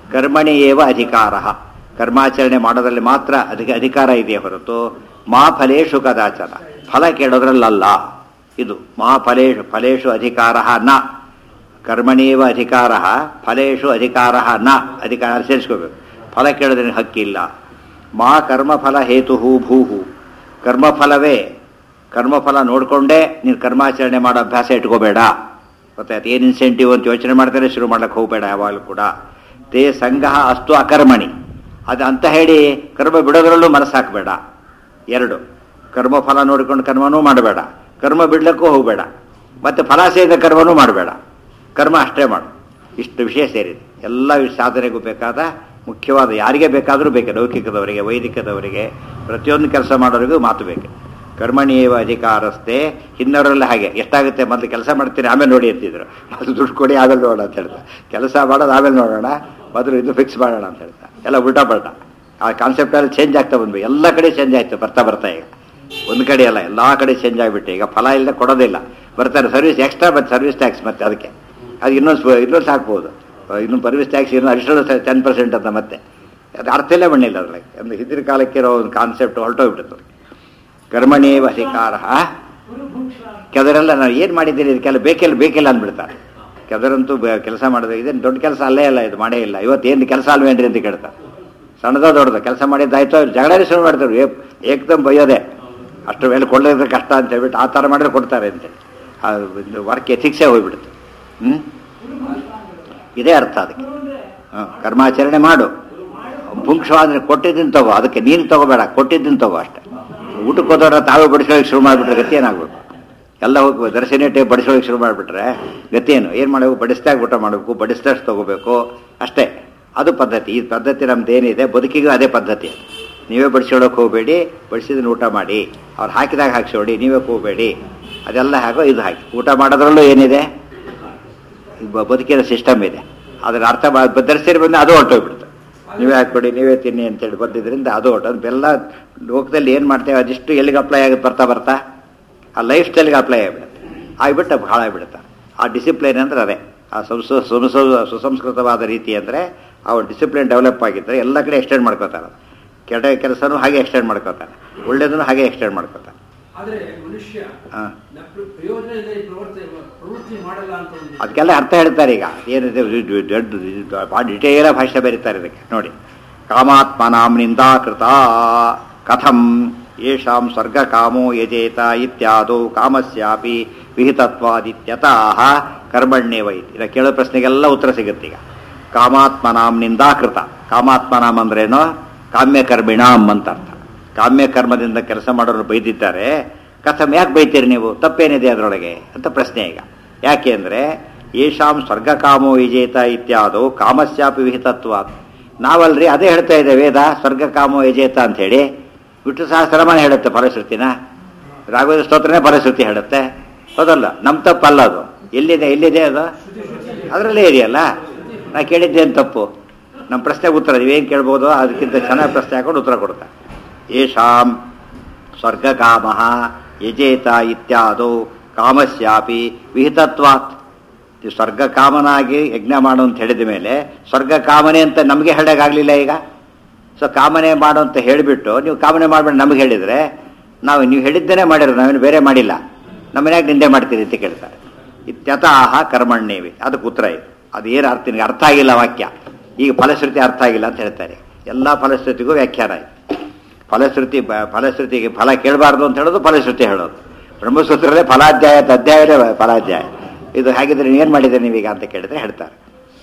ಕರ್ಮಣಿ ಏವ ಅಧಿಕಾರ ಕರ್ಮಾಚರಣೆ ಮಾಡೋದ್ರಲ್ಲಿ ಮಾತ್ರ ಅಧಿಕ ಅಧಿಕಾರ ಇದೆಯೇ ಹೊರತು ಮಾ ಫಲೇಶು ಕದಾಚನ ಫಲ ಕೇಳೋದ್ರಲ್ಲಲ್ಲ ಇದು ಮಾ ಫಲೇಶು ಫಲೇಶು ಅಧಿಕಾರ ನ ಕರ್ಮಣೀವ ಅಧಿಕಾರ ಫಲೇಶು ಅಧಿಕಾರ ನ ಅಧಿಕಾರ ಸೇರಿಸ್ಕೋಬೇಕು ಫಲ ಕೇಳೋದ್ರಿಗೆ ಹಕ್ಕಿಲ್ಲ ಮಾ ಕರ್ಮಫಲ ಹೇತು ಭೂಹು ಕರ್ಮಫಲವೇ ಕರ್ಮಫಲ ನೋಡಿಕೊಂಡೇ ನೀನು ಕರ್ಮಾಚರಣೆ ಮಾಡೋ ಅಭ್ಯಾಸ ಇಟ್ಕೋಬೇಡ ಗೊತ್ತಾಯ್ತು ಏನು ಇನ್ಸೆಂಟಿವ್ ಅಂತ ಯೋಚನೆ ಮಾಡ್ತಾರೆ ಶುರು ಮಾಡ್ಲಿಕ್ಕೆ ಹೋಗಬೇಡ ಯಾವಾಗಲೂ ಕೂಡ ತೇ ಸಂಘ ಅಸ್ತು ಅಕರ್ಮಣಿ ಅದು ಅಂತ ಹೇಳಿ ಕರ್ಮ ಬಿಡೋದ್ರಲ್ಲೂ ಮನಸ್ಸು ಹಾಕಬೇಡ ಎರಡು ಕರ್ಮಫಲ ನೋಡಿಕೊಂಡು ಕರ್ಮನೂ ಮಾಡಬೇಡ ಕರ್ಮ ಬಿಡ್ಲಿಕ್ಕೂ ಹೋಗಬೇಡ ಮತ್ತು ಫಲಾಸೆಯಿಂದ ಕರ್ಮನೂ ಮಾಡಬೇಡ ಕರ್ಮ ಅಷ್ಟೇ ಮಾಡು ಇಷ್ಟು ವಿಷಯ ಸೇರಿದೆ ಎಲ್ಲ ವಿಷ- ಸಾಧನೆಗೂ ಬೇಕಾದ ಮುಖ್ಯವಾದ ಯಾರಿಗೆ ಬೇಕಾದರೂ ಬೇಕು ಲೌಕಿಕದವರಿಗೆ ವೈದಿಕದವರಿಗೆ ಪ್ರತಿಯೊಂದು ಕೆಲಸ ಮಾಡೋರಿಗೂ ಮಾತು ಬೇಕು ಕರ್ಮಣಿಯೇವ ಅಧಿಕಾರಸ್ಥೆ ಹಿನ್ನವರೆಲ್ಲ ಹಾಗೆ ಎಷ್ಟಾಗುತ್ತೆ ಮೊದಲು ಕೆಲಸ ಮಾಡ್ತೀನಿ ಆಮೇಲೆ ನೋಡಿ ಅಂತಿದ್ರು ಮೊದಲು ದುಡ್ಡು ಕೊಡಿ ಆಮೇಲೆ ನೋಡೋಣ ಅಂತ ಹೇಳ್ತಾರೆ ಕೆಲಸ ಮಾಡೋದು ಆಮೇಲೆ ನೋಡೋಣ ಮೊದಲು ಇದು ಫಿಕ್ಸ್ ಮಾಡೋಣ ಅಂತ ಹೇಳ್ತಾರೆ ಎಲ್ಲ ಉಲ್ಟಾ ಪಲ್ಟಾ ಆ ಕಾನ್ಸೆಪ್ಟ್ ಎಲ್ಲ ಚೇಂಜ್ ಆಗ್ತಾ ಬಂದ್ವಿ ಎಲ್ಲ ಕಡೆ ಚೇಂಜ್ ಆಯ್ತು ಬರ್ತಾ ಬರ್ತಾ ಈಗ ಒಂದು ಕಡೆ ಅಲ್ಲ ಎಲ್ಲ ಕಡೆ ಚೇಂಜ್ ಆಗಿಬಿಟ್ಟು ಈಗ ಫಲ ಇಲ್ಲದೆ ಕೊಡೋದಿಲ್ಲ ಬರ್ತಾರೆ ಸರ್ವಿಸ್ ಎಕ್ಸ್ಟ್ರಾ ಮತ್ತೆ ಸರ್ವಿಸ್ ಟ್ಯಾಕ್ಸ್ ಮತ್ತೆ ಅದಕ್ಕೆ ಅದು ಇನ್ನೊಂದು ಇನ್ನೊಂದು ಹಾಕ್ಬೋದು ಇನ್ನು ಸರ್ವಿಸ್ ಟ್ಯಾಕ್ಸ್ ಇನ್ನೂ ಅಡಿಷನಲ್ ಟೆನ್ ಪರ್ಸೆಂಟ್ ಅಂತ ಮತ್ತೆ ಅದು ಅರ್ಥಲ್ಲೇ ಬಣ್ಣಿಲ್ಲ ಅದ್ರಲ್ಲಿ ಒಂದು ಹಿಂದಿನ ಕಾಲಕ್ಕೆ ಇರೋ ಒಂದು ಕಾನ್ಸೆಪ್ಟ್ ಹೊರಟೋಗ್ಬಿಡ್ತು ಕರ್ಮಣೇವ ಅಧಿಕಾರ ಕೆದರೆಲ್ಲ ನಾವು ಏನು ಮಾಡಿದ್ದೀರಿ ಇದಕ್ಕೆಲ್ಲ ಬೇಕಿಲ್ಲ ಬೇಕಿಲ್ಲ ಅಂದ್ಬಿಡ್ತಾರೆ ಕೆದರಂತೂ ಕೆಲಸ ಮಾಡೋದು ಇದೇನು ದೊಡ್ಡ ಕೆಲಸ ಅಲ್ಲೇ ಅಲ್ಲ ಇದು ಮಾಡೇ ಇಲ್ಲ ಇವತ್ತೇನು ಕೆಲಸ ಅಲ್ವೇನ್ರಿ ಅಂತ ಕೇಳ್ತಾರೆ ಸಣ್ಣದ ದೊಡ್ಡದು ಕೆಲಸ ಮಾಡಿದ್ದಾಯ್ತು ಜಗಳನೇ ಶುರು ಮಾಡ್ತಾರೆ ಏಕ್ ಏಕ್ದಮ್ ಬೈಯೋದೆ ಅಷ್ಟು ಮೇಲೆ ಕೊಳ್ಳೋದ್ರೆ ಕಷ್ಟ ಅಂತ ಹೇಳ್ಬಿಟ್ಟು ಆ ಥರ ಮಾಡಿದ್ರೆ ಕೊಡ್ತಾರೆ ಅಂತೇಳಿ ವರ್ಕ್ ಎಥಿಕ್ಸೇ ಹೋಗ್ಬಿಡುತ್ತೆ ಹ್ಞೂ ಇದೇ ಅರ್ಥ ಅದಕ್ಕೆ ಹಾಂ ಕರ್ಮಾಚರಣೆ ಮಾಡು ಪುಂಕ್ಷ ಅಂದರೆ ಕೊಟ್ಟಿದ್ದನ್ನು ತಗೋ ಅದಕ್ಕೆ ನೀನು ತಗೋಬೇಡ ಕೊಟ್ಟಿದ್ದನ್ನು ತಗೋ ಅಷ್ಟೇ ಊಟಕ್ಕೆ ಹೋದವ್ರ ತಾವೇ ಬಡಿಸೋಳಕ್ಕೆ ಶುರು ಮಾಡಿಬಿಟ್ರೆ ಗತಿ ಏನಾಗಬೇಕು ಎಲ್ಲ ಹೋಗಿ ದರ್ಶನ ಟೇ ಬಡಿಸೋಳಕ್ಕೆ ಶುರು ಮಾಡಿಬಿಟ್ರೆ ಗತಿ ಏನು ಏನು ಮಾಡಬೇಕು ಬಡಿಸ್ದಾಗ ಊಟ ಮಾಡಬೇಕು ಬಡಿಸ್ದಷ್ಟು ತಗೋಬೇಕು ಅಷ್ಟೇ ಅದು ಪದ್ಧತಿ ಈ ಪದ್ಧತಿ ನಮ್ದು ಏನಿದೆ ಬದುಕಿಗೂ ಅದೇ ಪದ್ಧತಿ ನೀವೇ ಬಡಿಸೋಳಕ್ಕೆ ಹೋಗಬೇಡಿ ಬಡಿಸಿದನ್ನು ಊಟ ಮಾಡಿ ಅವ್ರು ಹಾಕಿದಾಗ ಹಾಕ್ಸೋಡಿ ನೀವೇ ಹೋಗಬೇಡಿ ಅದೆಲ್ಲ ಹಾಗೋ ಇದು ಹಾಕಿ ಊಟ ಮಾಡೋದ್ರಲ್ಲೂ ಏನಿದೆ ಬ- ಬದುಕಿನ ಸಿಸ್ಟಮ್ ಇದೆ ಅದರ ಅರ್ಥ ಧರಿಸಿರಿ ಬಂದು ಅದು ಹೊರಟೋಗ್ಬಿಡುತ್ತೆ ನೀವೇ ಹಾಕ್ಕೊಡಿ ನೀವೇ ತಿನ್ನಿ ಅಂತೇಳಿ ಬಂದಿದ್ರಿಂದ ಅದು ಹೊರಟು ಬೆಲ್ಲ ಲೋಕದಲ್ಲಿ ಏನು ಮಾಡ್ತೇವೆ ಅದಿಷ್ಟು ಎಲ್ಲಿಗೆ ಅಪ್ಲೈ ಆಗುತ್ತೆ ಬರ್ತಾ ಬರ್ತಾ ಆ ಲೈಫ್ ಸ್ಟೈಲ್ಗೆ ಅಪ್ಲೈ ಆಗಿಬಿಡುತ್ತೆ ಆಗಿಬಿಟ್ಟು ಹಾಳಾಗಿಬಿಡುತ್ತೆ ಆ ಡಿಸಿಪ್ಲಿನ್ ಅಂದ್ರೆ ಅದೇ ಆ ಸಂಸ ಸಂಸ ಸುಸಂಸ್ಕೃತವಾದ ರೀತಿ ಅಂದರೆ ಆ ಡಿಸಿಪ್ಲಿನ್ ಡೆವಲಪ್ ಆಗಿದ್ದರೆ ಎಲ್ಲ ಕಡೆ ಎಕ್ಸ್ಟೆಂಡ್ ಮಾಡ್ಕೋತಾರೆ ಕೆಟ್ಟ ಕೆಲಸನೂ ಹಾಗೆ ಎಕ್ಸ್ಟೆಂಡ್ ಮಾಡ್ಕೋತಾರೆ ಒಳ್ಳೇದನ್ನು ಹಾಗೆ ಎಕ್ಸ್ಟೆಂಡ್ ಮಾಡ್ಕೋತಾರೆ ಆದ್ರೆ ಮನುಷ್ಯ ಹಾಂ ನ- ಪ್ರ- ಪ್ರಯೋಜನ ಇಲ್ಲದೆ ಪ್ರವೃತ್ತಿ ಪ್ರವೃತ್ತಿ ಮಾಡಲ್ಲ ಅಂತ ಒಂದು ಅದಕ್ಕೆಲ್ಲ ಅರ್ಥ ಹೇಳ್ತಾರೆ ಈಗ ಏನಿದೆ ಇದು ದೊಡ್ಡ ಭಾಳ ಡಿಟೇಲ ಭಾಷೆ ಬರೀತಾರೆ ಇದಕ್ಕೆ ನೋಡಿ ಕಾಮಾತ್ಮನಾಂ ನಿಂದಾಕೃತ ಕಥಂ ಯೇಷಾಂ ಸ್ವರ್ಗ ಕಾಮೋ ಯಜೇತ ಇತ್ಯಾದೋ ಕಾಮಸ್ಯಾಪಿ ವಿಹಿತತ್ವಾದಿತ್ಯತಃ ಕರ್ಮಣ್ಯೇವ ಇತಿ ಇಲ್ಲ ಕೇಳೋ ಪ್ರಶ್ನೆಗೆಲ್ಲ ಉತ್ತರ ಸಿಗುತ್ತೆ ಈಗ ಕಾಮಾತ್ಮನಾಂ ನಿಂದಾಕೃತ ಕಾಮಾತ್ಮನಾಂ ಅಂದ್ರೇನು ಕಾಮ್ಯ ಕರ್ಮಿಣಾಂ ಅಂತ ಅರ್ಥ ಕಾಮ್ಯ ಕರ್ಮದಿಂದ ಕೆಲಸ ಮಾಡೋರು ಬೈದಿದ್ದಾರೆ ಕಥಂ ಯಾಕೆ ಬೈತೀರಿ ನೀವು ತಪ್ಪೇನಿದೆ ಅದರೊಳಗೆ ಅಂತ ಪ್ರಶ್ನೆ ಈಗ ಯಾಕೆ ಅಂದರೆ ಯೇಷಾಂ ಸ್ವರ್ಗಕಾಮೋ ವಿಜೇತ ಇತ್ಯಾದೋ ಕಾಮಸ್ಯಾಪಿ ವಿಹಿತತ್ವ ನಾವಲ್ರಿ ಅದೇ ಹೇಳ್ತಾ ಇದೆ ವೇದ ಸ್ವರ್ಗಕಾಮೋ ಯಜೇತ ಅಂತ ಹೇಳಿ ವಿಷ್ಣು ಸಹಸ್ರಮನೆ ಹೇಳುತ್ತೆ ಫಲಶ್ರುತಿನ ರಾಘವೇಂದ್ರ ಸ್ತೋತ್ರನೇ ಫಲಶ್ರುತಿ ಹೇಳುತ್ತೆ ಹೌದಲ್ಲ ನಮ್ಮ ತಪ್ಪಲ್ಲ ಅದು ಎಲ್ಲಿದೆ ಎಲ್ಲಿದೆ ಅದು ಅದರಲ್ಲೇ ಇದೆಯಲ್ಲ ನಾ ಕೇಳಿದ್ದೇನು ತಪ್ಪು ನಮ್ಮ ಪ್ರಶ್ನೆಗೆ ಉತ್ತರ ನೀವೇನು ಕೇಳ್ಬೋದು ಅದಕ್ಕಿಂತ ಚೆನ್ನಾಗಿ ಪ್ರಶ್ನೆ ಹಾಕೊಂಡು ಉತ್ತರ ಕೊಡ್ತಾ ಯೇಷಾಂ ಸ್ವರ್ಗಕಾಮ ಯಜೇತ ಇತ್ಯಾದೋ ಕಾಮಸ್ಯಾಪಿ ವಿಹಿತತ್ವಾತ್ ಈ ಸ್ವರ್ಗ ಕಾಮನಾಗಿ ಯಜ್ಞ ಮಾಡು ಅಂತ ಹೇಳಿದ ಮೇಲೆ ಸ್ವರ್ಗ ಕಾಮನೆ ಅಂತ ನಮಗೆ ಹೇಳೋಕ್ಕಾಗಲಿಲ್ಲ ಈಗ ಸೊ ಕಾಮನೆ ಮಾಡು ಅಂತ ಹೇಳಿಬಿಟ್ಟು ನೀವು ಕಾಮನೆ ಮಾಡ್ಬೇಡಿ ನಮಗೆ ಹೇಳಿದರೆ ನಾವು ನೀವು ಹೇಳಿದ್ದೇನೆ ಮಾಡಿರೋದು ನಾವೇನು ಬೇರೆ ಮಾಡಿಲ್ಲ ನಮ್ಮ ಮನ್ಯಾಗ ನಿಂದೆ ಮಾಡ್ತೀರಿ ಅಂತ ಕೇಳ್ತಾರೆ ಇತ್ಯತಃ ಕರ್ಮಣ್ಣೇವಿ ಅದಕ್ಕೆ ಉತ್ತರ ಇದೆ ಅದು ಏನು ಅರ್ಥ ನಿನಗೆ ಅರ್ಥ ಆಗಿಲ್ಲ ವಾಕ್ಯ ಈಗ ಫಲಶ್ರುತಿ ಅರ್ಥ ಆಗಿಲ್ಲ ಅಂತ ಹೇಳ್ತಾರೆ ಎಲ್ಲ ಫಲಶ್ರುತಿಗೂ ವ್ಯಾಖ್ಯಾನ ಇದೆ ಫಲಶ್ರುತಿ ಬ- ಫಲಶ್ರುತಿಗೆ ಫಲ ಕೇಳಬಾರ್ದು ಅಂತ ಹೇಳೋದು ಫಲಶ್ರುತಿ ಹೇಳೋದು ಬ್ರಹ್ಮಸೂತ್ರಲ್ಲೇ ಫಲಾಧ್ಯಾಯ ಅಧ್ಯಾಯವೇ ಫಲಾಧ್ಯಾಯ ಇದು ಹಾಗಿದ್ರೆ ಏನು ಮಾಡಿದೆ ನೀವೀಗ ಅಂತ ಕೇಳಿದ್ರೆ ಹೇಳ್ತಾರೆ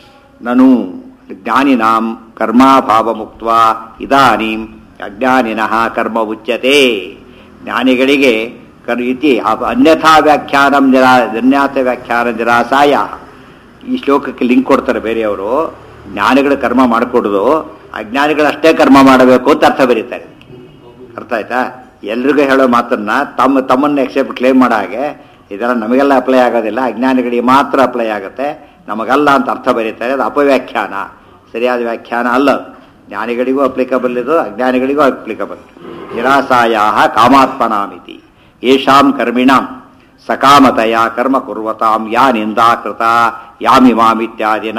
ನನು ಜ್ಞಾನಿನಾಂ ಕರ್ಮಾಭಾವ ಮುಕ್ತ ಇದಾನೀಂ ಅಜ್ಞಾನಿನಃ ಕರ್ಮ ಉಚ್ಯತೆ ಜ್ಞಾನಿಗಳಿಗೆ ಕರ್ ಇತಿ ಅಪ- ಅನ್ಯಥಾ ವ್ಯಾಖ್ಯಾನಂ ನಿರಾ ಅನ್ಯಾಥ ವ್ಯಾಖ್ಯಾನ ನಿರಾಸಾಯ ಈ ಶ್ಲೋಕಕ್ಕೆ ಲಿಂಕ್ ಕೊಡ್ತಾರೆ ಬೇರೆಯವರು ಜ್ಞಾನಿಗಳು ಕರ್ಮ ಮಾಡಿಕೊಡೋದು ಅಜ್ಞಾನಿಗಳು ಅಷ್ಟೇ ಕರ್ಮ ಮಾಡಬೇಕು ಅಂತ ಅರ್ಥ ಬರೀತಾರೆ ಅರ್ಥ ಆಯ್ತಾ ಎಲ್ರಿಗೂ ಹೇಳೋ ಮಾತನ್ನ ತಮ್ಮ ತಮ್ಮನ್ನ ಎಕ್ಸೆಪ್ಟ್ ಕ್ಲೇಮ್ ಮಾಡೋ ಹಾಗೆ ಇದೆಲ್ಲ ನಮಗೆಲ್ಲ ಅಪ್ಲೈ ಆಗೋದಿಲ್ಲ ಅಜ್ಞಾನಿಗಳಿಗೆ ಮಾತ್ರ ಅಪ್ಲೈ ಆಗುತ್ತೆ ನಮಗಲ್ಲ ಅಂತ ಅರ್ಥ ಬರೀತಾರೆ ಅದು ಅಪವ್ಯಾಖ್ಯಾನ ಸರಿಯಾದ ವ್ಯಾಖ್ಯಾನ ಅಲ್ಲ ಅದು. ಜ್ಞಾನಿಗಳಿಗೂ ಅಪ್ಲಿಕಬಲ್ ಇದು ಅಜ್ಞಾನಿಗಳಿಗೂ ಅಪ್ಲಿಕಬಲ್ ನಿರಾಸಾಯ ಕಾಮಾತ್ಮನಾಮಿತಿ ಯೇಷಾಂ ಕರ್ಮಿಣಾಂ ಸಕಾಮತೆಯ ಕರ್ಮ ಕುರ್ವತಾಂ ಯಾ ನಿಂದಾಕೃತ ಯಾಮಿಮಾಮಿತ್ಯಾದಿನ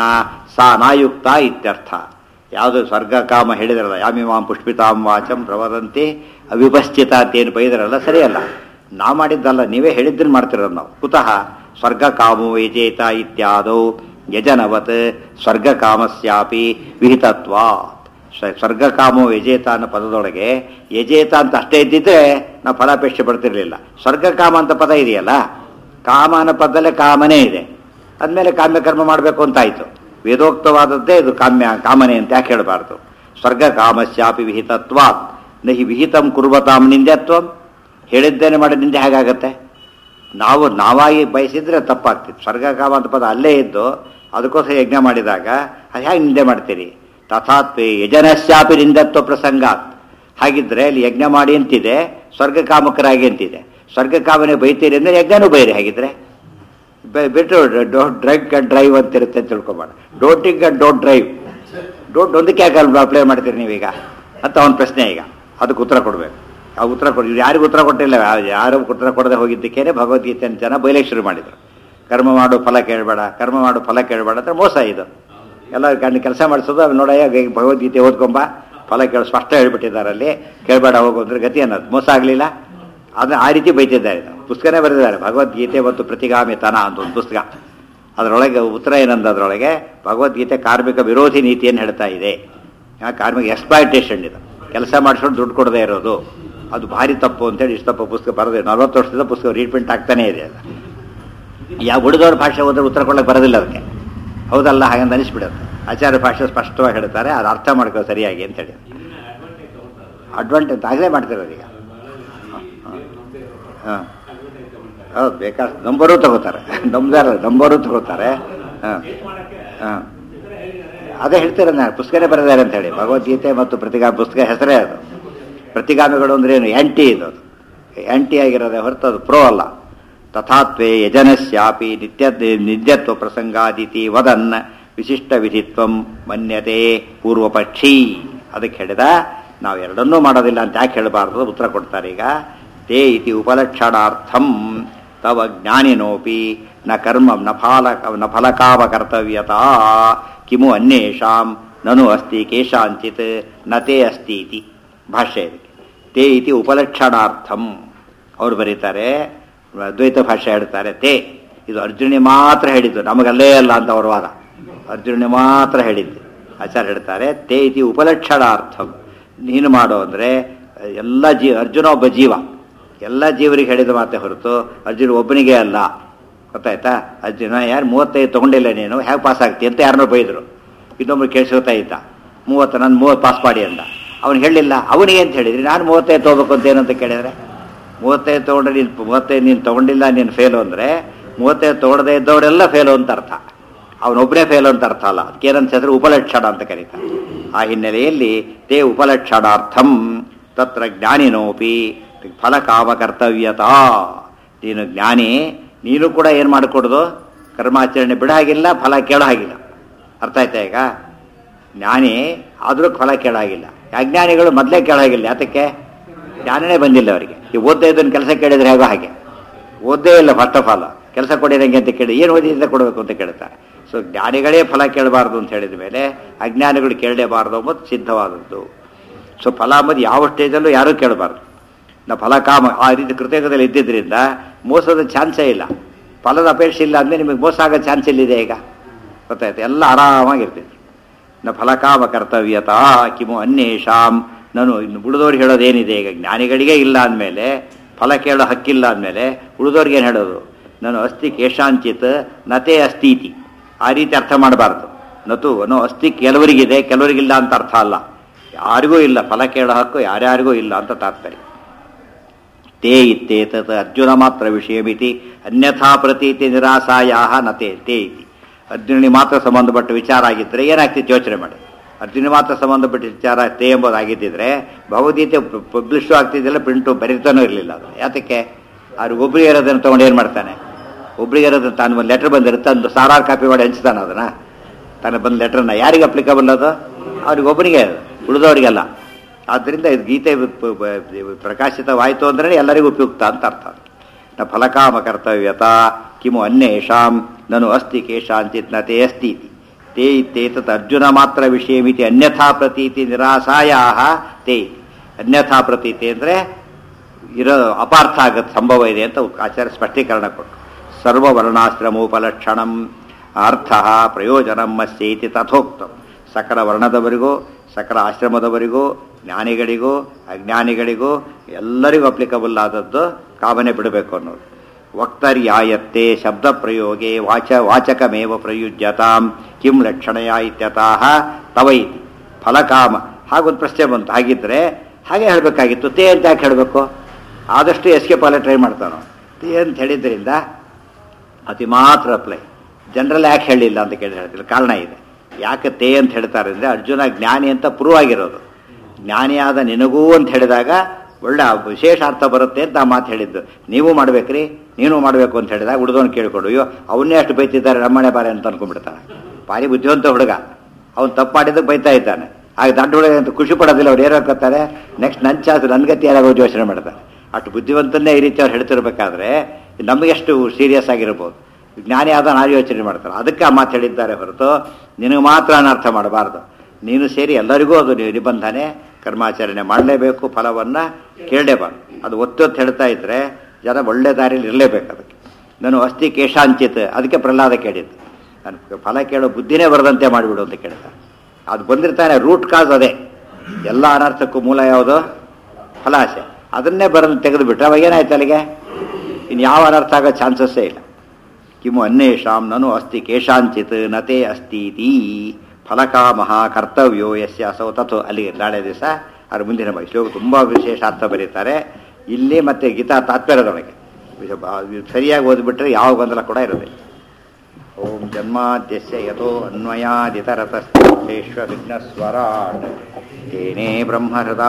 ಸಾ ನಾಯುಕ್ತ ಇತ್ಯರ್ಥ ಯಾವುದು ಸ್ವರ್ಗ ಕಾಮ ಹೇಳಿದ್ರಲ್ಲ ಯಾಮಿಮಾಂ ಪುಷ್ಪಿತಾಂ ವಾಚಂ ಪ್ರವದಂತಿ ಅವಿಪಶ್ಚಿತ ಅಂತ ಏನು ಬೈದ್ರಲ್ಲ ಸರಿಯಲ್ಲ ನಾವು ಮಾಡಿದ್ದಲ್ಲ ನೀವೇ ಹೇಳಿದ್ದನ್ನು ಮಾಡ್ತಿರೋದು ನಾವು ಕುತಃ ಸ್ವರ್ಗ ಕಾಮೋ ಯಜೇತ ಇತ್ಯಾದೌ ಯಜನವತ್ ಸ್ವರ್ಗ ಕಾಮಸ್ಯಾಪಿ ವಿಹಿತತ್ವಾತ್ ಸ- ಸ್ವರ್ಗ ಕಾಮೋ ಯಜೇತ ಅನ್ನೋ ಪದದೊಳಗೆ ಯಜೇತ ಅಂತ ಅಷ್ಟೇ ಇದ್ದಿದ್ರೆ ನಾವು ಫಲಾಪೇಕ್ಷೆ ಪಡ್ತಿರ್ಲಿಲ್ಲ ಸ್ವರ್ಗ ಕಾಮ ಅಂತ ಪದ ಇದೆಯಲ್ಲ ಕಾಮ ಅನ್ನೋ ಪದದಲ್ಲೇ ಕಾಮನೇ ಇದೆ ಅಂದಮೇಲೆ ಕಾಮ್ಯ ಕರ್ಮ ಮಾಡಬೇಕು ಅಂತ ಆಯ್ತು ವೇದೋಕ್ತವಾದದ್ದೇ ಇದು ಕಾಮ್ಯ ಕಾಮನೆ ಅಂತ ಯಾಕೆ ಹೇಳಬಾರ್ದು ಸ್ವರ್ಗ ಕಾಮಸ್ಯಾಪಿ ವಿಹಿತತ್ವಾತ್ ನಹಿ ವಿಹಿತಂ ಕುರ್ವತಾಂ ನಿಂದ್ಯತ್ವಂ ಹೇಳಿದ್ದೇನೆ ಮಾಡಿ ನಿಂದೆ ಹೇಗಾಗತ್ತೆ ನಾವು ನಾವಾಗಿ ಬಯಸಿದ್ರೆ ತಪ್ಪಾಗ್ತಿತ್ತು ಸ್ವರ್ಗ ಕಾಮ ಅಂತ ಪದ ಅಲ್ಲೇ ಇದ್ದು ಅದಕ್ಕೋಸ್ಕರ ಯಜ್ಞ ಮಾಡಿದಾಗ ಅದು ಹೇಗೆ ನಿಂದೆ ಮಾಡ್ತೀರಿ ತಥಾತ್ವೇ ಯಜನಶ್ಯಾಪಿ ನಿಂದತ್ವ ಪ್ರಸಂಗಾತ್ ಹಾಗಿದ್ರೆ ಅಲ್ಲಿ ಯಜ್ಞ ಮಾಡಿ ಅಂತಿದೆ ಸ್ವರ್ಗ ಕಾಮಕರಾಗಿ ಅಂತಿದೆ ಸ್ವರ್ಗ ಕಾಮನೆ ಬೈತೀರಿ ಅಂದ್ರೆ ಯಜ್ಞನೂ ಬೈರಿ ಹಾಗಿದ್ರೆ ಬೆ- ಬಿಟ್ಟು ಡೋಂಟ್ ಡ್ರಗ್ ಅಂಡ್ ಡ್ರೈವ್ ಅಂತ ಇರುತ್ತೆ ಅಂತ ತಿಳ್ಕೊಬೇಡ don't drink and don't drive don't ಒಂದಕ್ಕೆ ಯಾಕೆ ಅಪ್ಲೈ ಮಾಡ್ತೀರಿ ನೀವೀಗ ಅಂತ ಅವನ ಪ್ರಶ್ನೆ ಈಗ ಅದಕ್ಕೆ ಉತ್ತರ ಕೊಡಬೇಕು ಆ ಉತ್ತರ ಕೊಡಿ ಯಾರಿಗೂ ಉತ್ತರ ಕೊಟ್ಟಿಲ್ಲ ಯಾ- ಯಾರು ಉತ್ತರ ಕೊಡದೆ ಹೋಗಿದ್ದಕ್ಕೇನೆ ಭಗವದ್ಗೀತೆ ಅಂತ ಜನ ಬೈಲಿಕ್ಕೆ ಶುರು ಮಾಡಿದರು ಕರ್ಮ ಮಾಡು ಫಲ ಕೇಳಬೇಡ ಕರ್ಮ ಮಾಡು ಫಲ ಕೇಳಬೇಡ ಅಂತ ಮೋಸ ಇದು ಎಲ್ಲ ಗಂಡು ಕೆಲಸ ಮಾಡಿಸೋದು ಅಲ್ಲಿ ನೋಡಯ್ಯ ಗ- ಭಗವದ್ಗೀತೆ ಓದ್ಕೊಂಬ ಫಲ ಕೇಳ ಸ್ಪಷ್ಟ ಹೇಳ್ಬಿಟ್ಟಿದ್ದಾರೆ ಅಲ್ಲಿ ಕೇಳಬೇಡ ಹೋಗು ಅಂದ್ರೆ ಗತಿ ಅನ್ನೋದು ಮೋಸ ಆಗಲಿಲ್ಲ ಅದನ್ನ ಆ ರೀತಿ ಬೈತಿದ್ದಾರೆ ಇದು. ಪುಸ್ತಕನೇ ಬರೆದಿದ್ದಾರೆ ಭಗವದ್ಗೀತೆ ಮತ್ತು ಪ್ರತಿಗಾಮಿತನ ಅಂತ ಒಂದು ಪುಸ್ತಕ ಅದರೊಳಗೆ ಉತ್ತರ ಏನಂದ ಅದರೊಳಗೆ ಭಗವದ್ಗೀತೆ ಕಾರ್ಮಿಕ ವಿರೋಧಿ ನೀತಿಯನ್ನು ಹೇಳ್ತಾ ಇದೆ ಆ ಕಾರ್ಮಿಕ ಎಕ್ಸ್ಪ್ಲಾಯಿಟೇಷನ್ ಇದು ಕೆಲಸ ಮಾಡಿಸ್ಕೊಂಡು ದುಡ್ಡು ಕೊಡದೇ ಇರೋದು ಅದು ಭಾರಿ ತಪ್ಪು ಅಂತೇಳಿ ಇಷ್ಟು ತಪ್ಪು ಪುಸ್ತಕ ಬರೆದೆ ನಲ್ವತ್ತು ವರ್ಷದ ಪುಸ್ತಕ ರೀಪ್ರಿಂಟ್ ಆಗ್ತಾನೇ ಇದೆ ಅದು ಯಾವ ಹುಡುಗರ ಭಾಷೆ ಹೋದ್ರೆ ಉತ್ತರ ಕೊಡಕ್ಕೆ ಬರೋದಿಲ್ಲ ಅದಕ್ಕೆ ಹೌದಲ್ಲ ಹಾಗಂತ ಅನಿಸ್ಬಿಡುತ್ತೆ ಆಚಾರ್ಯ ಭಾಷೆ ಸ್ಪಷ್ಟವಾಗಿ ಹೇಳ್ತಾರೆ ಅದು ಅರ್ಥ ಮಾಡ್ಕೋ ಸರಿಯಾಗಿ ಅಂತೇಳಿ ಅಡ್ವಾಂಟೇಜ್ ಆಗಲೇ ಮಾಡ್ತಿರೋದು ಈಗ ಹಾಂ ಹೌದು ಬೇಕಾದ ನಂಬರು ತಗೋತಾರೆ ನಂಬದಾರ ನಂಬರು ತಗೋತಾರೆ ಹಾಂ ಹಾಂ ಅದೇ ಹೇಳ್ತೀರ ನಾನು ಪುಸ್ತಕನೇ ಬರೆದಾರೆ ಅಂತ ಹೇಳಿ ಭಗವದ್ಗೀತೆ ಮತ್ತು ಪ್ರತಿಗಾ ಪುಸ್ತಕ ಹೆಸರೇ ಅದು ಪ್ರತಿಗಾಮಿಗಳು ಅಂದ್ರೆ ಏನು ಆ್ಯಂಟಿ ಇದು ಅದು ಆ್ಯಂಟಿ ಆಗಿರೋದೇ ಹೊರತು ಅದು ಪ್ರೋ ಅಲ್ಲ ತಥಾತ್ವೇ ಯಜನಸ್ಯಾಪಿ ನಿತ್ಯ ನಿತ್ಯತ್ವ ಪ್ರಸಂಗಾದಿತಿ ವದನ್ ವಿಶಿಷ್ಟ ವಿಧಿತ್ವಂ ಮನ್ಯತೆ ಪೂರ್ವಪಕ್ಷಿ ಅದಕ್ಕೆ ಹೇಳಿದ ನಾವು ಎರಡನ್ನೂ ಮಾಡೋದಿಲ್ಲ ಅಂತ ಯಾಕೆ ಹೇಳಬಾರ್ದು ಉತ್ತರ ಕೊಡ್ತಾರೆ ಈಗ ತೇ ಇತಿ ಉಪಲಕ್ಷಣಾರ್ಥಂ ತವ ಜ್ಞಾನಿನೋಪಿ ನ ಕರ್ಮ ನ ಫಾಲ ನ ಫಲಕಾಮ ಕರ್ತವ್ಯತಾ ಕಿಮು ಅನ್ಯೇಷಾಂ ನನು ಅಸ್ತಿ ಕೇಶಾಂಚಿತ್ ನ ತೇ ಅಸ್ತಿ ಇತಿ ಭಾಷ್ಯ ಇದಕ್ಕೆ ತೇ ಇತಿ ಉಪಲಕ್ಷಣಾರ್ಥಂ ಅವ್ರು ಬರೀತಾರೆ ಅದ್ವೈತ ಭಾಷೆ ಹೇಳ್ತಾರೆ ತೇ ಇದು ಅರ್ಜುನಿ ಮಾತ್ರ ಹೇಳಿದ್ದು ನಮಗಲ್ಲೇ ಅಲ್ಲ ಅಂತ ಅವ್ರ ವಾದ ಅರ್ಜುನಿ ಮಾತ್ರ ಹೇಳಿದ್ದು ಆಚಾರ್ಯ ಹೇಳ್ತಾರೆ ತೇ ಇತಿ ಉಪಲಕ್ಷಣಾರ್ಥಂ ನೀನು ಮಾಡೋ ಅಂದರೆ ಎಲ್ಲ ಜೀ ಅರ್ಜುನ ಒಬ್ಬ ಜೀವ ಎಲ್ಲ ಜೀವರಿಗೆ ಹೇಳಿದ ಮಾತೆ ಹೊರತು ಅರ್ಜುನ ಒಬ್ಬನಿಗೆ ಅಲ್ಲ ಗೊತ್ತಾಯ್ತಾ ಅರ್ಜುನ ಯಾರು ಮೂವತ್ತೈದು ತೊಗೊಂಡಿಲ್ಲ ನೀನು ಹೇಗೆ ಪಾಸ್ ಆಗ್ತಿ ಅಂತ ಯಾರನ್ನೋ ಬೈದರು ಇನ್ನೊಬ್ರು ಕೇಳಿಸ್ಕೊತಾ ಇದ್ದ ಮೂವತ್ತು ನಾನು ಮೂವತ್ತು ಪಾಸ್ ಮಾಡಿ ಅಂದ ಅವನು ಹೇಳಿಲ್ಲ ಅವನಿಗೆ ಅಂತ ಹೇಳಿದ್ರಿ ನಾನು ಮೂವತ್ತೈದು ತೊಗೋಬೇಕು ಅಂತ ಏನಂತ ಕೇಳಿದ್ರೆ ಮೂವತ್ತೈದು ತೊಗೊಂಡ್ರೆ ನೀನು ಮೂವತ್ತೈದು ನೀನು ತೊಗೊಂಡಿಲ್ಲ ನೀನು ಫೇಲು ಅಂದರೆ ಮೂವತ್ತೈದು ತೊಗೊಳದೇ ಇದ್ದವರೆಲ್ಲ ಫೇಲು ಅಂತ ಅರ್ಥ ಅವನೊಬ್ಬನೇ ಫೇಲು ಅಂತ ಅರ್ಥ ಅಲ್ಲ ಅದಕ್ಕೇನಂತ ಹೇಳಿದ್ರೆ ಉಪಲಕ್ಷಣ ಅಂತ ಕರೀತಾರೆ ಆ ಹಿನ್ನೆಲೆಯಲ್ಲಿ ತೇ ಉಪಲಕ್ಷಣಾರ್ಥಂ ತತ್ರ ಜ್ಞಾನಿನೋಪಿ ಫಲಕಾಮ ಕರ್ತವ್ಯತಾ ನೀನು ಜ್ಞಾನಿ ನೀನು ಕೂಡ ಏನು ಮಾಡಿಕೊಡೋದು ಕರ್ಮಾಚರಣೆ ಬಿಡ ಹಾಗಿಲ್ಲ ಫಲ ಕೇಳೋ ಹಾಗಿಲ್ಲ ಅರ್ಥ ಆಯ್ತಾ ಈಗ ಜ್ಞಾನಿ ಆದರೂ ಫಲ ಕೇಳಾಗಿಲ್ಲ ಅಜ್ಞಾನಿಗಳು ಮೊದಲೇ ಕೇಳಾಗಿಲ್ಲ ಯಾತಕ್ಕೆ ಜ್ಞಾನನೇ ಬಂದಿಲ್ಲ ಅವರಿಗೆ ಈ ಓದ್ದೇ ಇದ್ದನ್ನು ಕೆಲಸ ಕೇಳಿದ್ರೆ ಹೇಗೋ ಹಾಗೆ ಓದ್ದೇ ಇಲ್ಲ ಫಸ್ಟ್ ಆಫ್ ಆಲ್ ಕೆಲಸ ಕೊಡಿರಂಗೆ ಅಂತ ಕೇಳಿ ಏನು ಓದಿದ್ರೆ ಕೊಡಬೇಕು ಅಂತ ಕೇಳ್ತಾರೆ ಸೊ ಜ್ಞಾನಿಗಳೇ ಫಲ ಕೇಳಬಾರ್ದು ಅಂತ ಹೇಳಿದ ಮೇಲೆ ಅಜ್ಞಾನಿಗಳು ಕೇಳಲೇಬಾರ್ದು ಅಂಬುದು ಸಿದ್ಧವಾದದ್ದು ಸೊ ಫಲ ಅಂಬುದು ಯಾವ ಸ್ಟೇಜಲ್ಲೂ ಯಾರೂ ಕೇಳಬಾರ್ದು ನಾವು ಫಲ ಕಾಮ ಆ ರೀತಿ ಕೃತಜ್ಞತೆಯಲ್ಲಿ ಇದ್ದಿದ್ದರಿಂದ ಮೋಸದ ಚಾನ್ಸೇ ಇಲ್ಲ ಫಲದ ಅಪೇಕ್ಷೆ ಇಲ್ಲ ಅಂದರೆ ನಿಮಗೆ ಮೋಸ ಆಗೋ ಚಾನ್ಸ್ ಇಲ್ಲಿದೆ ಈಗ ಗೊತ್ತಾಯ್ತು ಎಲ್ಲ ಆರಾಮಾಗಿರ್ತಿತ್ತು ನ ಫಲಕಾಮ ಕರ್ತವ್ಯತಾ ಕಿಮು ಅನ್ಯೇಷಾಂ ನಾನು ಇನ್ನು ಉಳಿದವ್ರು ಹೇಳೋದೇನಿದೆ ಈಗ ಜ್ಞಾನಿಗಳಿಗೆ ಇಲ್ಲ ಅಂದಮೇಲೆ ಫಲ ಕೇಳೋ ಹಕ್ಕಿಲ್ಲ ಅಂದಮೇಲೆ ಉಳಿದವ್ರಿಗೆ ಏನು ಹೇಳೋದು ನಾನು ಅಸ್ಥಿ ಕೇಶಾಂಚಿತ್ ನತೆ ಅಸ್ತೀತಿ ಆ ರೀತಿ ಅರ್ಥ ಮಾಡಬಾರ್ದು ನತು ನೋ ಅಸ್ಥಿ ಕೆಲವರಿಗಿದೆ ಕೆಲವರಿಗಿಲ್ಲ ಅಂತ ಅರ್ಥ ಅಲ್ಲ ಯಾರಿಗೂ ಇಲ್ಲ ಫಲ ಕೇಳೋ ಹಕ್ಕು ಯಾರ್ಯಾರಿಗೂ ಇಲ್ಲ ಅಂತ ತಾತ್ಪರ್ಯ ತೇ ಇತ್ತೇತತ್ ಅರ್ಜುನ ಮಾತ್ರ ವಿಷಯಮಿತಿ ಅನ್ಯಥಾ ಪ್ರತೀತಿ ನಿರಾಸಾಯ ನತೆ ತೇ ಇತಿ ಅರ್ಜುನಿಗೆ ಮಾತ್ರ ಸಂಬಂಧಪಟ್ಟ ವಿಚಾರ ಆಗಿದ್ದರೆ ಏನಾಗ್ತಿತ್ತು ಯೋಚನೆ ಮಾಡಿ ಅರ್ಜುನ ಮಾತ್ರ ಸಂಬಂಧಪಟ್ಟ ವಿಚಾರ ತೇ ಎಂಬುದಾಗಿದ್ದಿದ್ರೆ ಭಗವದ್ಗೀತೆ ಪಬ್ಲಿಷು ಆಗ್ತಿದ್ದಿಲ್ಲ ಪ್ರಿಂಟು ಬರೀತಾನೂ ಇರಲಿಲ್ಲ ಅದು ಯಾತಕ್ಕೆ ಅವ್ರಿಗೆ ಒಬ್ರಿಗೆ ಇರೋದನ್ನು ತೊಗೊಂಡು ಏನು ಮಾಡ್ತಾನೆ ಒಬ್ರಿಗೆ ಇರೋದನ್ನು ತಾನು ಒಂದು ಲೆಟರ್ ಬಂದಿರುತ್ತೆ ಒಂದು ಸಾವಿರಾರು ಕಾಪಿ ಮಾಡಿ ಹಂಚ್ತಾನೆ ಅದನ್ನು ತಾನು ಬಂದ ಲೆಟ್ರನ್ನ ಯಾರಿಗೆ ಅಪ್ಲಿಕಬಲ್ ಅದು ಅವ್ರಿಗೆ ಒಬ್ಬನಿಗೆ ಅದು ಉಳಿದವರಿಗೆಲ್ಲ ಆದ್ದರಿಂದ ಇದು ಗೀತೆ ಪ- ಪ- ಪ್ರಕಾಶಿತವಾಯಿತು ಅಂದರೆ ಎಲ್ಲರಿಗೂ ಉಪಯುಕ್ತ ಅಂತ ಅರ್ಥ ನ ಫಲಕಾಮ ಕರ್ತವ್ಯತ ಕಿಮು ಅನ್ಯೇಷಾಂ ನನು ಅಸ್ತಿ ಕೇಶಾಂಚಿತ್ ನತೆ ಅಸ್ತಿ ಇತಿ. ತೇ ಇತ್ತೇತತ್ ಅರ್ಜುನ ಮಾತ್ರ ವಿಷಯಮಿತಿ ಅನ್ಯಥಾ ಪ್ರತೀತಿ ನಿರಾಸಾಯ ತೇ ಇತಿ. ಅನ್ಯಥಾ ಪ್ರತೀತಿ ಅಂದರೆ ಇರೋ ಅಪಾರ್ಥ ಆಗತ್ ಸಂಭವ ಇದೆ ಅಂತ ಆಚಾರ್ಯ ಸ್ಪಷ್ಟೀಕರಣ ಕೊಟ್ಟು ಸರ್ವವರ್ಣಾಶ್ರಮೋಪಲಕ್ಷಣಂ ಅರ್ಥ ಪ್ರಯೋಜನಂ ಮಸ್ಯೈತಿ ತಥೋಕ್ತ ಸಕಲ ವರ್ಣದವರಿಗೂ ಸಕಲ ಆಶ್ರಮದವರಿಗೂ ಜ್ಞಾನಿಗಳಿಗೂ ಅಜ್ಞಾನಿಗಳಿಗೂ ಎಲ್ಲರಿಗೂ ಅಪ್ಲಿಕಬಲ್ ಆದದ್ದು ಕಾಮನೆ ಬಿಡಬೇಕು ಅನ್ನೋದು ವಕ್ತರ್ಯಾಯತ್ತೆ ಶಬ್ದ ಪ್ರಯೋಗೆ ವಾಚ ವಾಚಕಮೇವ ಪ್ರಯುಜ್ಯತಾಂ ಕಿಂ ಲಕ್ಷಣಯ ಇತ್ಯತಃ ತವ ಇತಿ ಫಲಕಾಮ ಹಾಗೊಂದು ಪ್ರಶ್ನೆ ಬಂತು ಹಾಗಿದ್ರೆ ಹಾಗೆ ಹೇಳಬೇಕಾಗಿತ್ತು ತೇ ಅಂತ ಯಾಕೆ ಹೇಳಬೇಕು ಆದಷ್ಟು ಎಸ್ಕೇಪ್ ಅಲ್ಲೇ ಟ್ರೈ ಮಾಡ್ತಾನೋ ತೇ ಅಂತ ಹೇಳಿದ್ರಿಂದ ಅತಿ ಮಾತ್ರ ಅಪ್ಲೈ ಜನರಲ್ ಯಾಕೆ ಹೇಳಿಲ್ಲ ಅಂತ ಕೇಳಿ ಹೇಳ್ತಿಲ್ಲ ಕಾರಣ ಇದೆ ಯಾಕೆ ತೇ ಅಂತ ಹೇಳ್ತಾರೆ ಅಂದರೆ ಅರ್ಜುನ ಜ್ಞಾನಿ ಅಂತ ಪ್ರೂವ್ ಆಗಿರೋದು ಜ್ಞಾನಿಯಾದ ನಿನಗೂ ಅಂತ ಹೇಳಿದಾಗ ಒಳ್ಳೆ ವಿಶೇಷ ಅರ್ಥ ಬರುತ್ತೆ ಅಂತ ಆ ಮಾತು ಹೇಳಿದ್ದು ನೀವು ಮಾಡ್ಬೇಕ್ರಿ ನೀನು ಮಾಡಬೇಕು ಅಂತ ಹೇಳಿದಾಗ ಹುಡುಗನ ಕೇಳ್ಕೊಂಡು ಅಯ್ಯೋ ಅವನ್ನೇ ಅಷ್ಟು ಬೈತಿದ್ದಾರೆ ನಮ್ಮನೆ ಬಾರೆ ಅಂತ ಅನ್ಕೊಂಡ್ಬಿಡ್ತಾನೆ ಭಾರಿ ಬುದ್ಧಿವಂತ ಹುಡುಗ ಅವ್ನು ತಪ್ಪು ಮಾಡಿದ್ದಕ್ಕೆ ಬೈತಾ ಇದ್ದಾನೆ ಆಗ ದೊಡ್ಡ ಹುಡುಗ ಅಂತ ಖುಷಿ ಪಡೋದಿಲ್ಲ ಅವ್ರು ಏನು ಹಾಕೋತಾರೆ ನೆಕ್ಸ್ಟ್ ನನ್ನ ಚಾನ್ಸ್ ನನ್ನ ಗತಿ ಯಾರಾಗೋ ಯೋಚನೆ ಮಾಡ್ತಾರೆ ಅಷ್ಟು ಬುದ್ಧಿವಂತನ್ನೇ ಈ ರೀತಿ ಅವ್ರು ಹೇಳ್ತಿರ್ಬೇಕಾದ್ರೆ ನಮಗೆಷ್ಟು ಸೀರಿಯಸ್ ಆಗಿರ್ಬೋದು ಜ್ಞಾನಿ ಆದ ನಾವು ಯೋಚನೆ ಮಾಡ್ತಾರೆ ಅದಕ್ಕೆ ಆ ಮಾತು ಹೇಳಿದ್ದಾರೆ ಹೊರತು ನಿನಗೆ ಮಾತ್ರ ಅನರ್ಥ ಮಾಡಬಾರ್ದು ನೀನು ಸೇರಿ ಎಲ್ಲರಿಗೂ ಅದು ನಿ- ನಿಬಂಧನೆ ಕರ್ಮಾಚರಣೆ ಮಾಡಲೇಬೇಕು ಫಲವನ್ನು ಕೇಳಲೇಬಾರ್ದು ಅದು ಒತ್ತೊತ್ತು ಹೇಳ್ತಾ ಇದ್ರೆ ಜನ ಒಳ್ಳೆ ದಾರಿಯಲ್ಲಿ ಇರಲೇಬೇಕು ಅದಕ್ಕೆ ನಾನು ಅಸ್ಥಿ ಕೇಶಾಂಚಿತ್ ಅದಕ್ಕೆ ಪ್ರಹ್ಲಾದ ಕೇಳಿದ್ದು ನಾನು ಫಲ ಕೇಳೋ ಬುದ್ಧಿನೇ ಬರದಂತೆ ಮಾಡಿಬಿಡು ಅಂತ ಕೇಳ್ತಾನೆ ಅದು ಬಂದಿರ್ತಾನೆ ರೂಟ್ ಕಾಸ್ ಅದೇ ಎಲ್ಲ ಅನರ್ಥಕ್ಕೂ ಮೂಲ ಯಾವುದು ಫಲಾಸೆ ಅದನ್ನೇ ಬರೆದು ತೆಗೆದುಬಿಟ್ರೆ ಅವಾಗ ಏನಾಯ್ತು ಅಲ್ಲಿಗೆ ಇನ್ನು ಯಾವ ಅನರ್ಥ ಆಗೋ ಚಾನ್ಸಸ್ಸೇ ಇಲ್ಲ ಕಿಮು ಅನ್ಯೇಷಾಂ ನನು ಅಸ್ತಿ ಕೇಶಾಂಚಿತ್ ನತೆ ಅಸ್ತೀತಿ ಫಲಕಾಮಃ ಕರ್ತವ್ಯೋ ಯಸ್ಯ ಅಸೌ ತಥೋ ಅಲ್ಲಿ ನಾಳೆ ದಿವಸ ಅದ್ರ ಮುಂದಿನ ಭಾಗ ಶ್ಲೋಕ ತುಂಬ ವಿಶೇಷ ಅರ್ಥ ಬರೀತಾರೆ ಇಲ್ಲಿ ಮತ್ತೆ ಗೀತಾ ತಾತ್ಪರ್ಯದೊಳಗೆ ಇದು ಬಾ- ಇದು ಸರಿಯಾಗಿ ಓದ್ಬಿಟ್ರೆ ಯಾವ ಗೊಂದಲ ಕೂಡ ಇರೋದಿಲ್ಲ ಓಂ ಜನ್ಮಾದ್ಯಸ್ಯ ಯಥೋ ಅನ್ವಯಾದಿತರತಶ್ಚೇಶ್ವ ವಿಘ್ನಸ್ವರಾಟ್ ತೇನೇ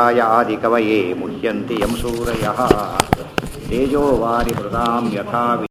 ಬ್ರಹ್ಮಹೃದಾಯಾದಿಕವಯೇ ಮುಹ್ಯಂತಿ ಯಂ ಸೂರಯಃ ತೇಜೋ ವಾರಿ ಮೃದಾಂ ಯಥಾ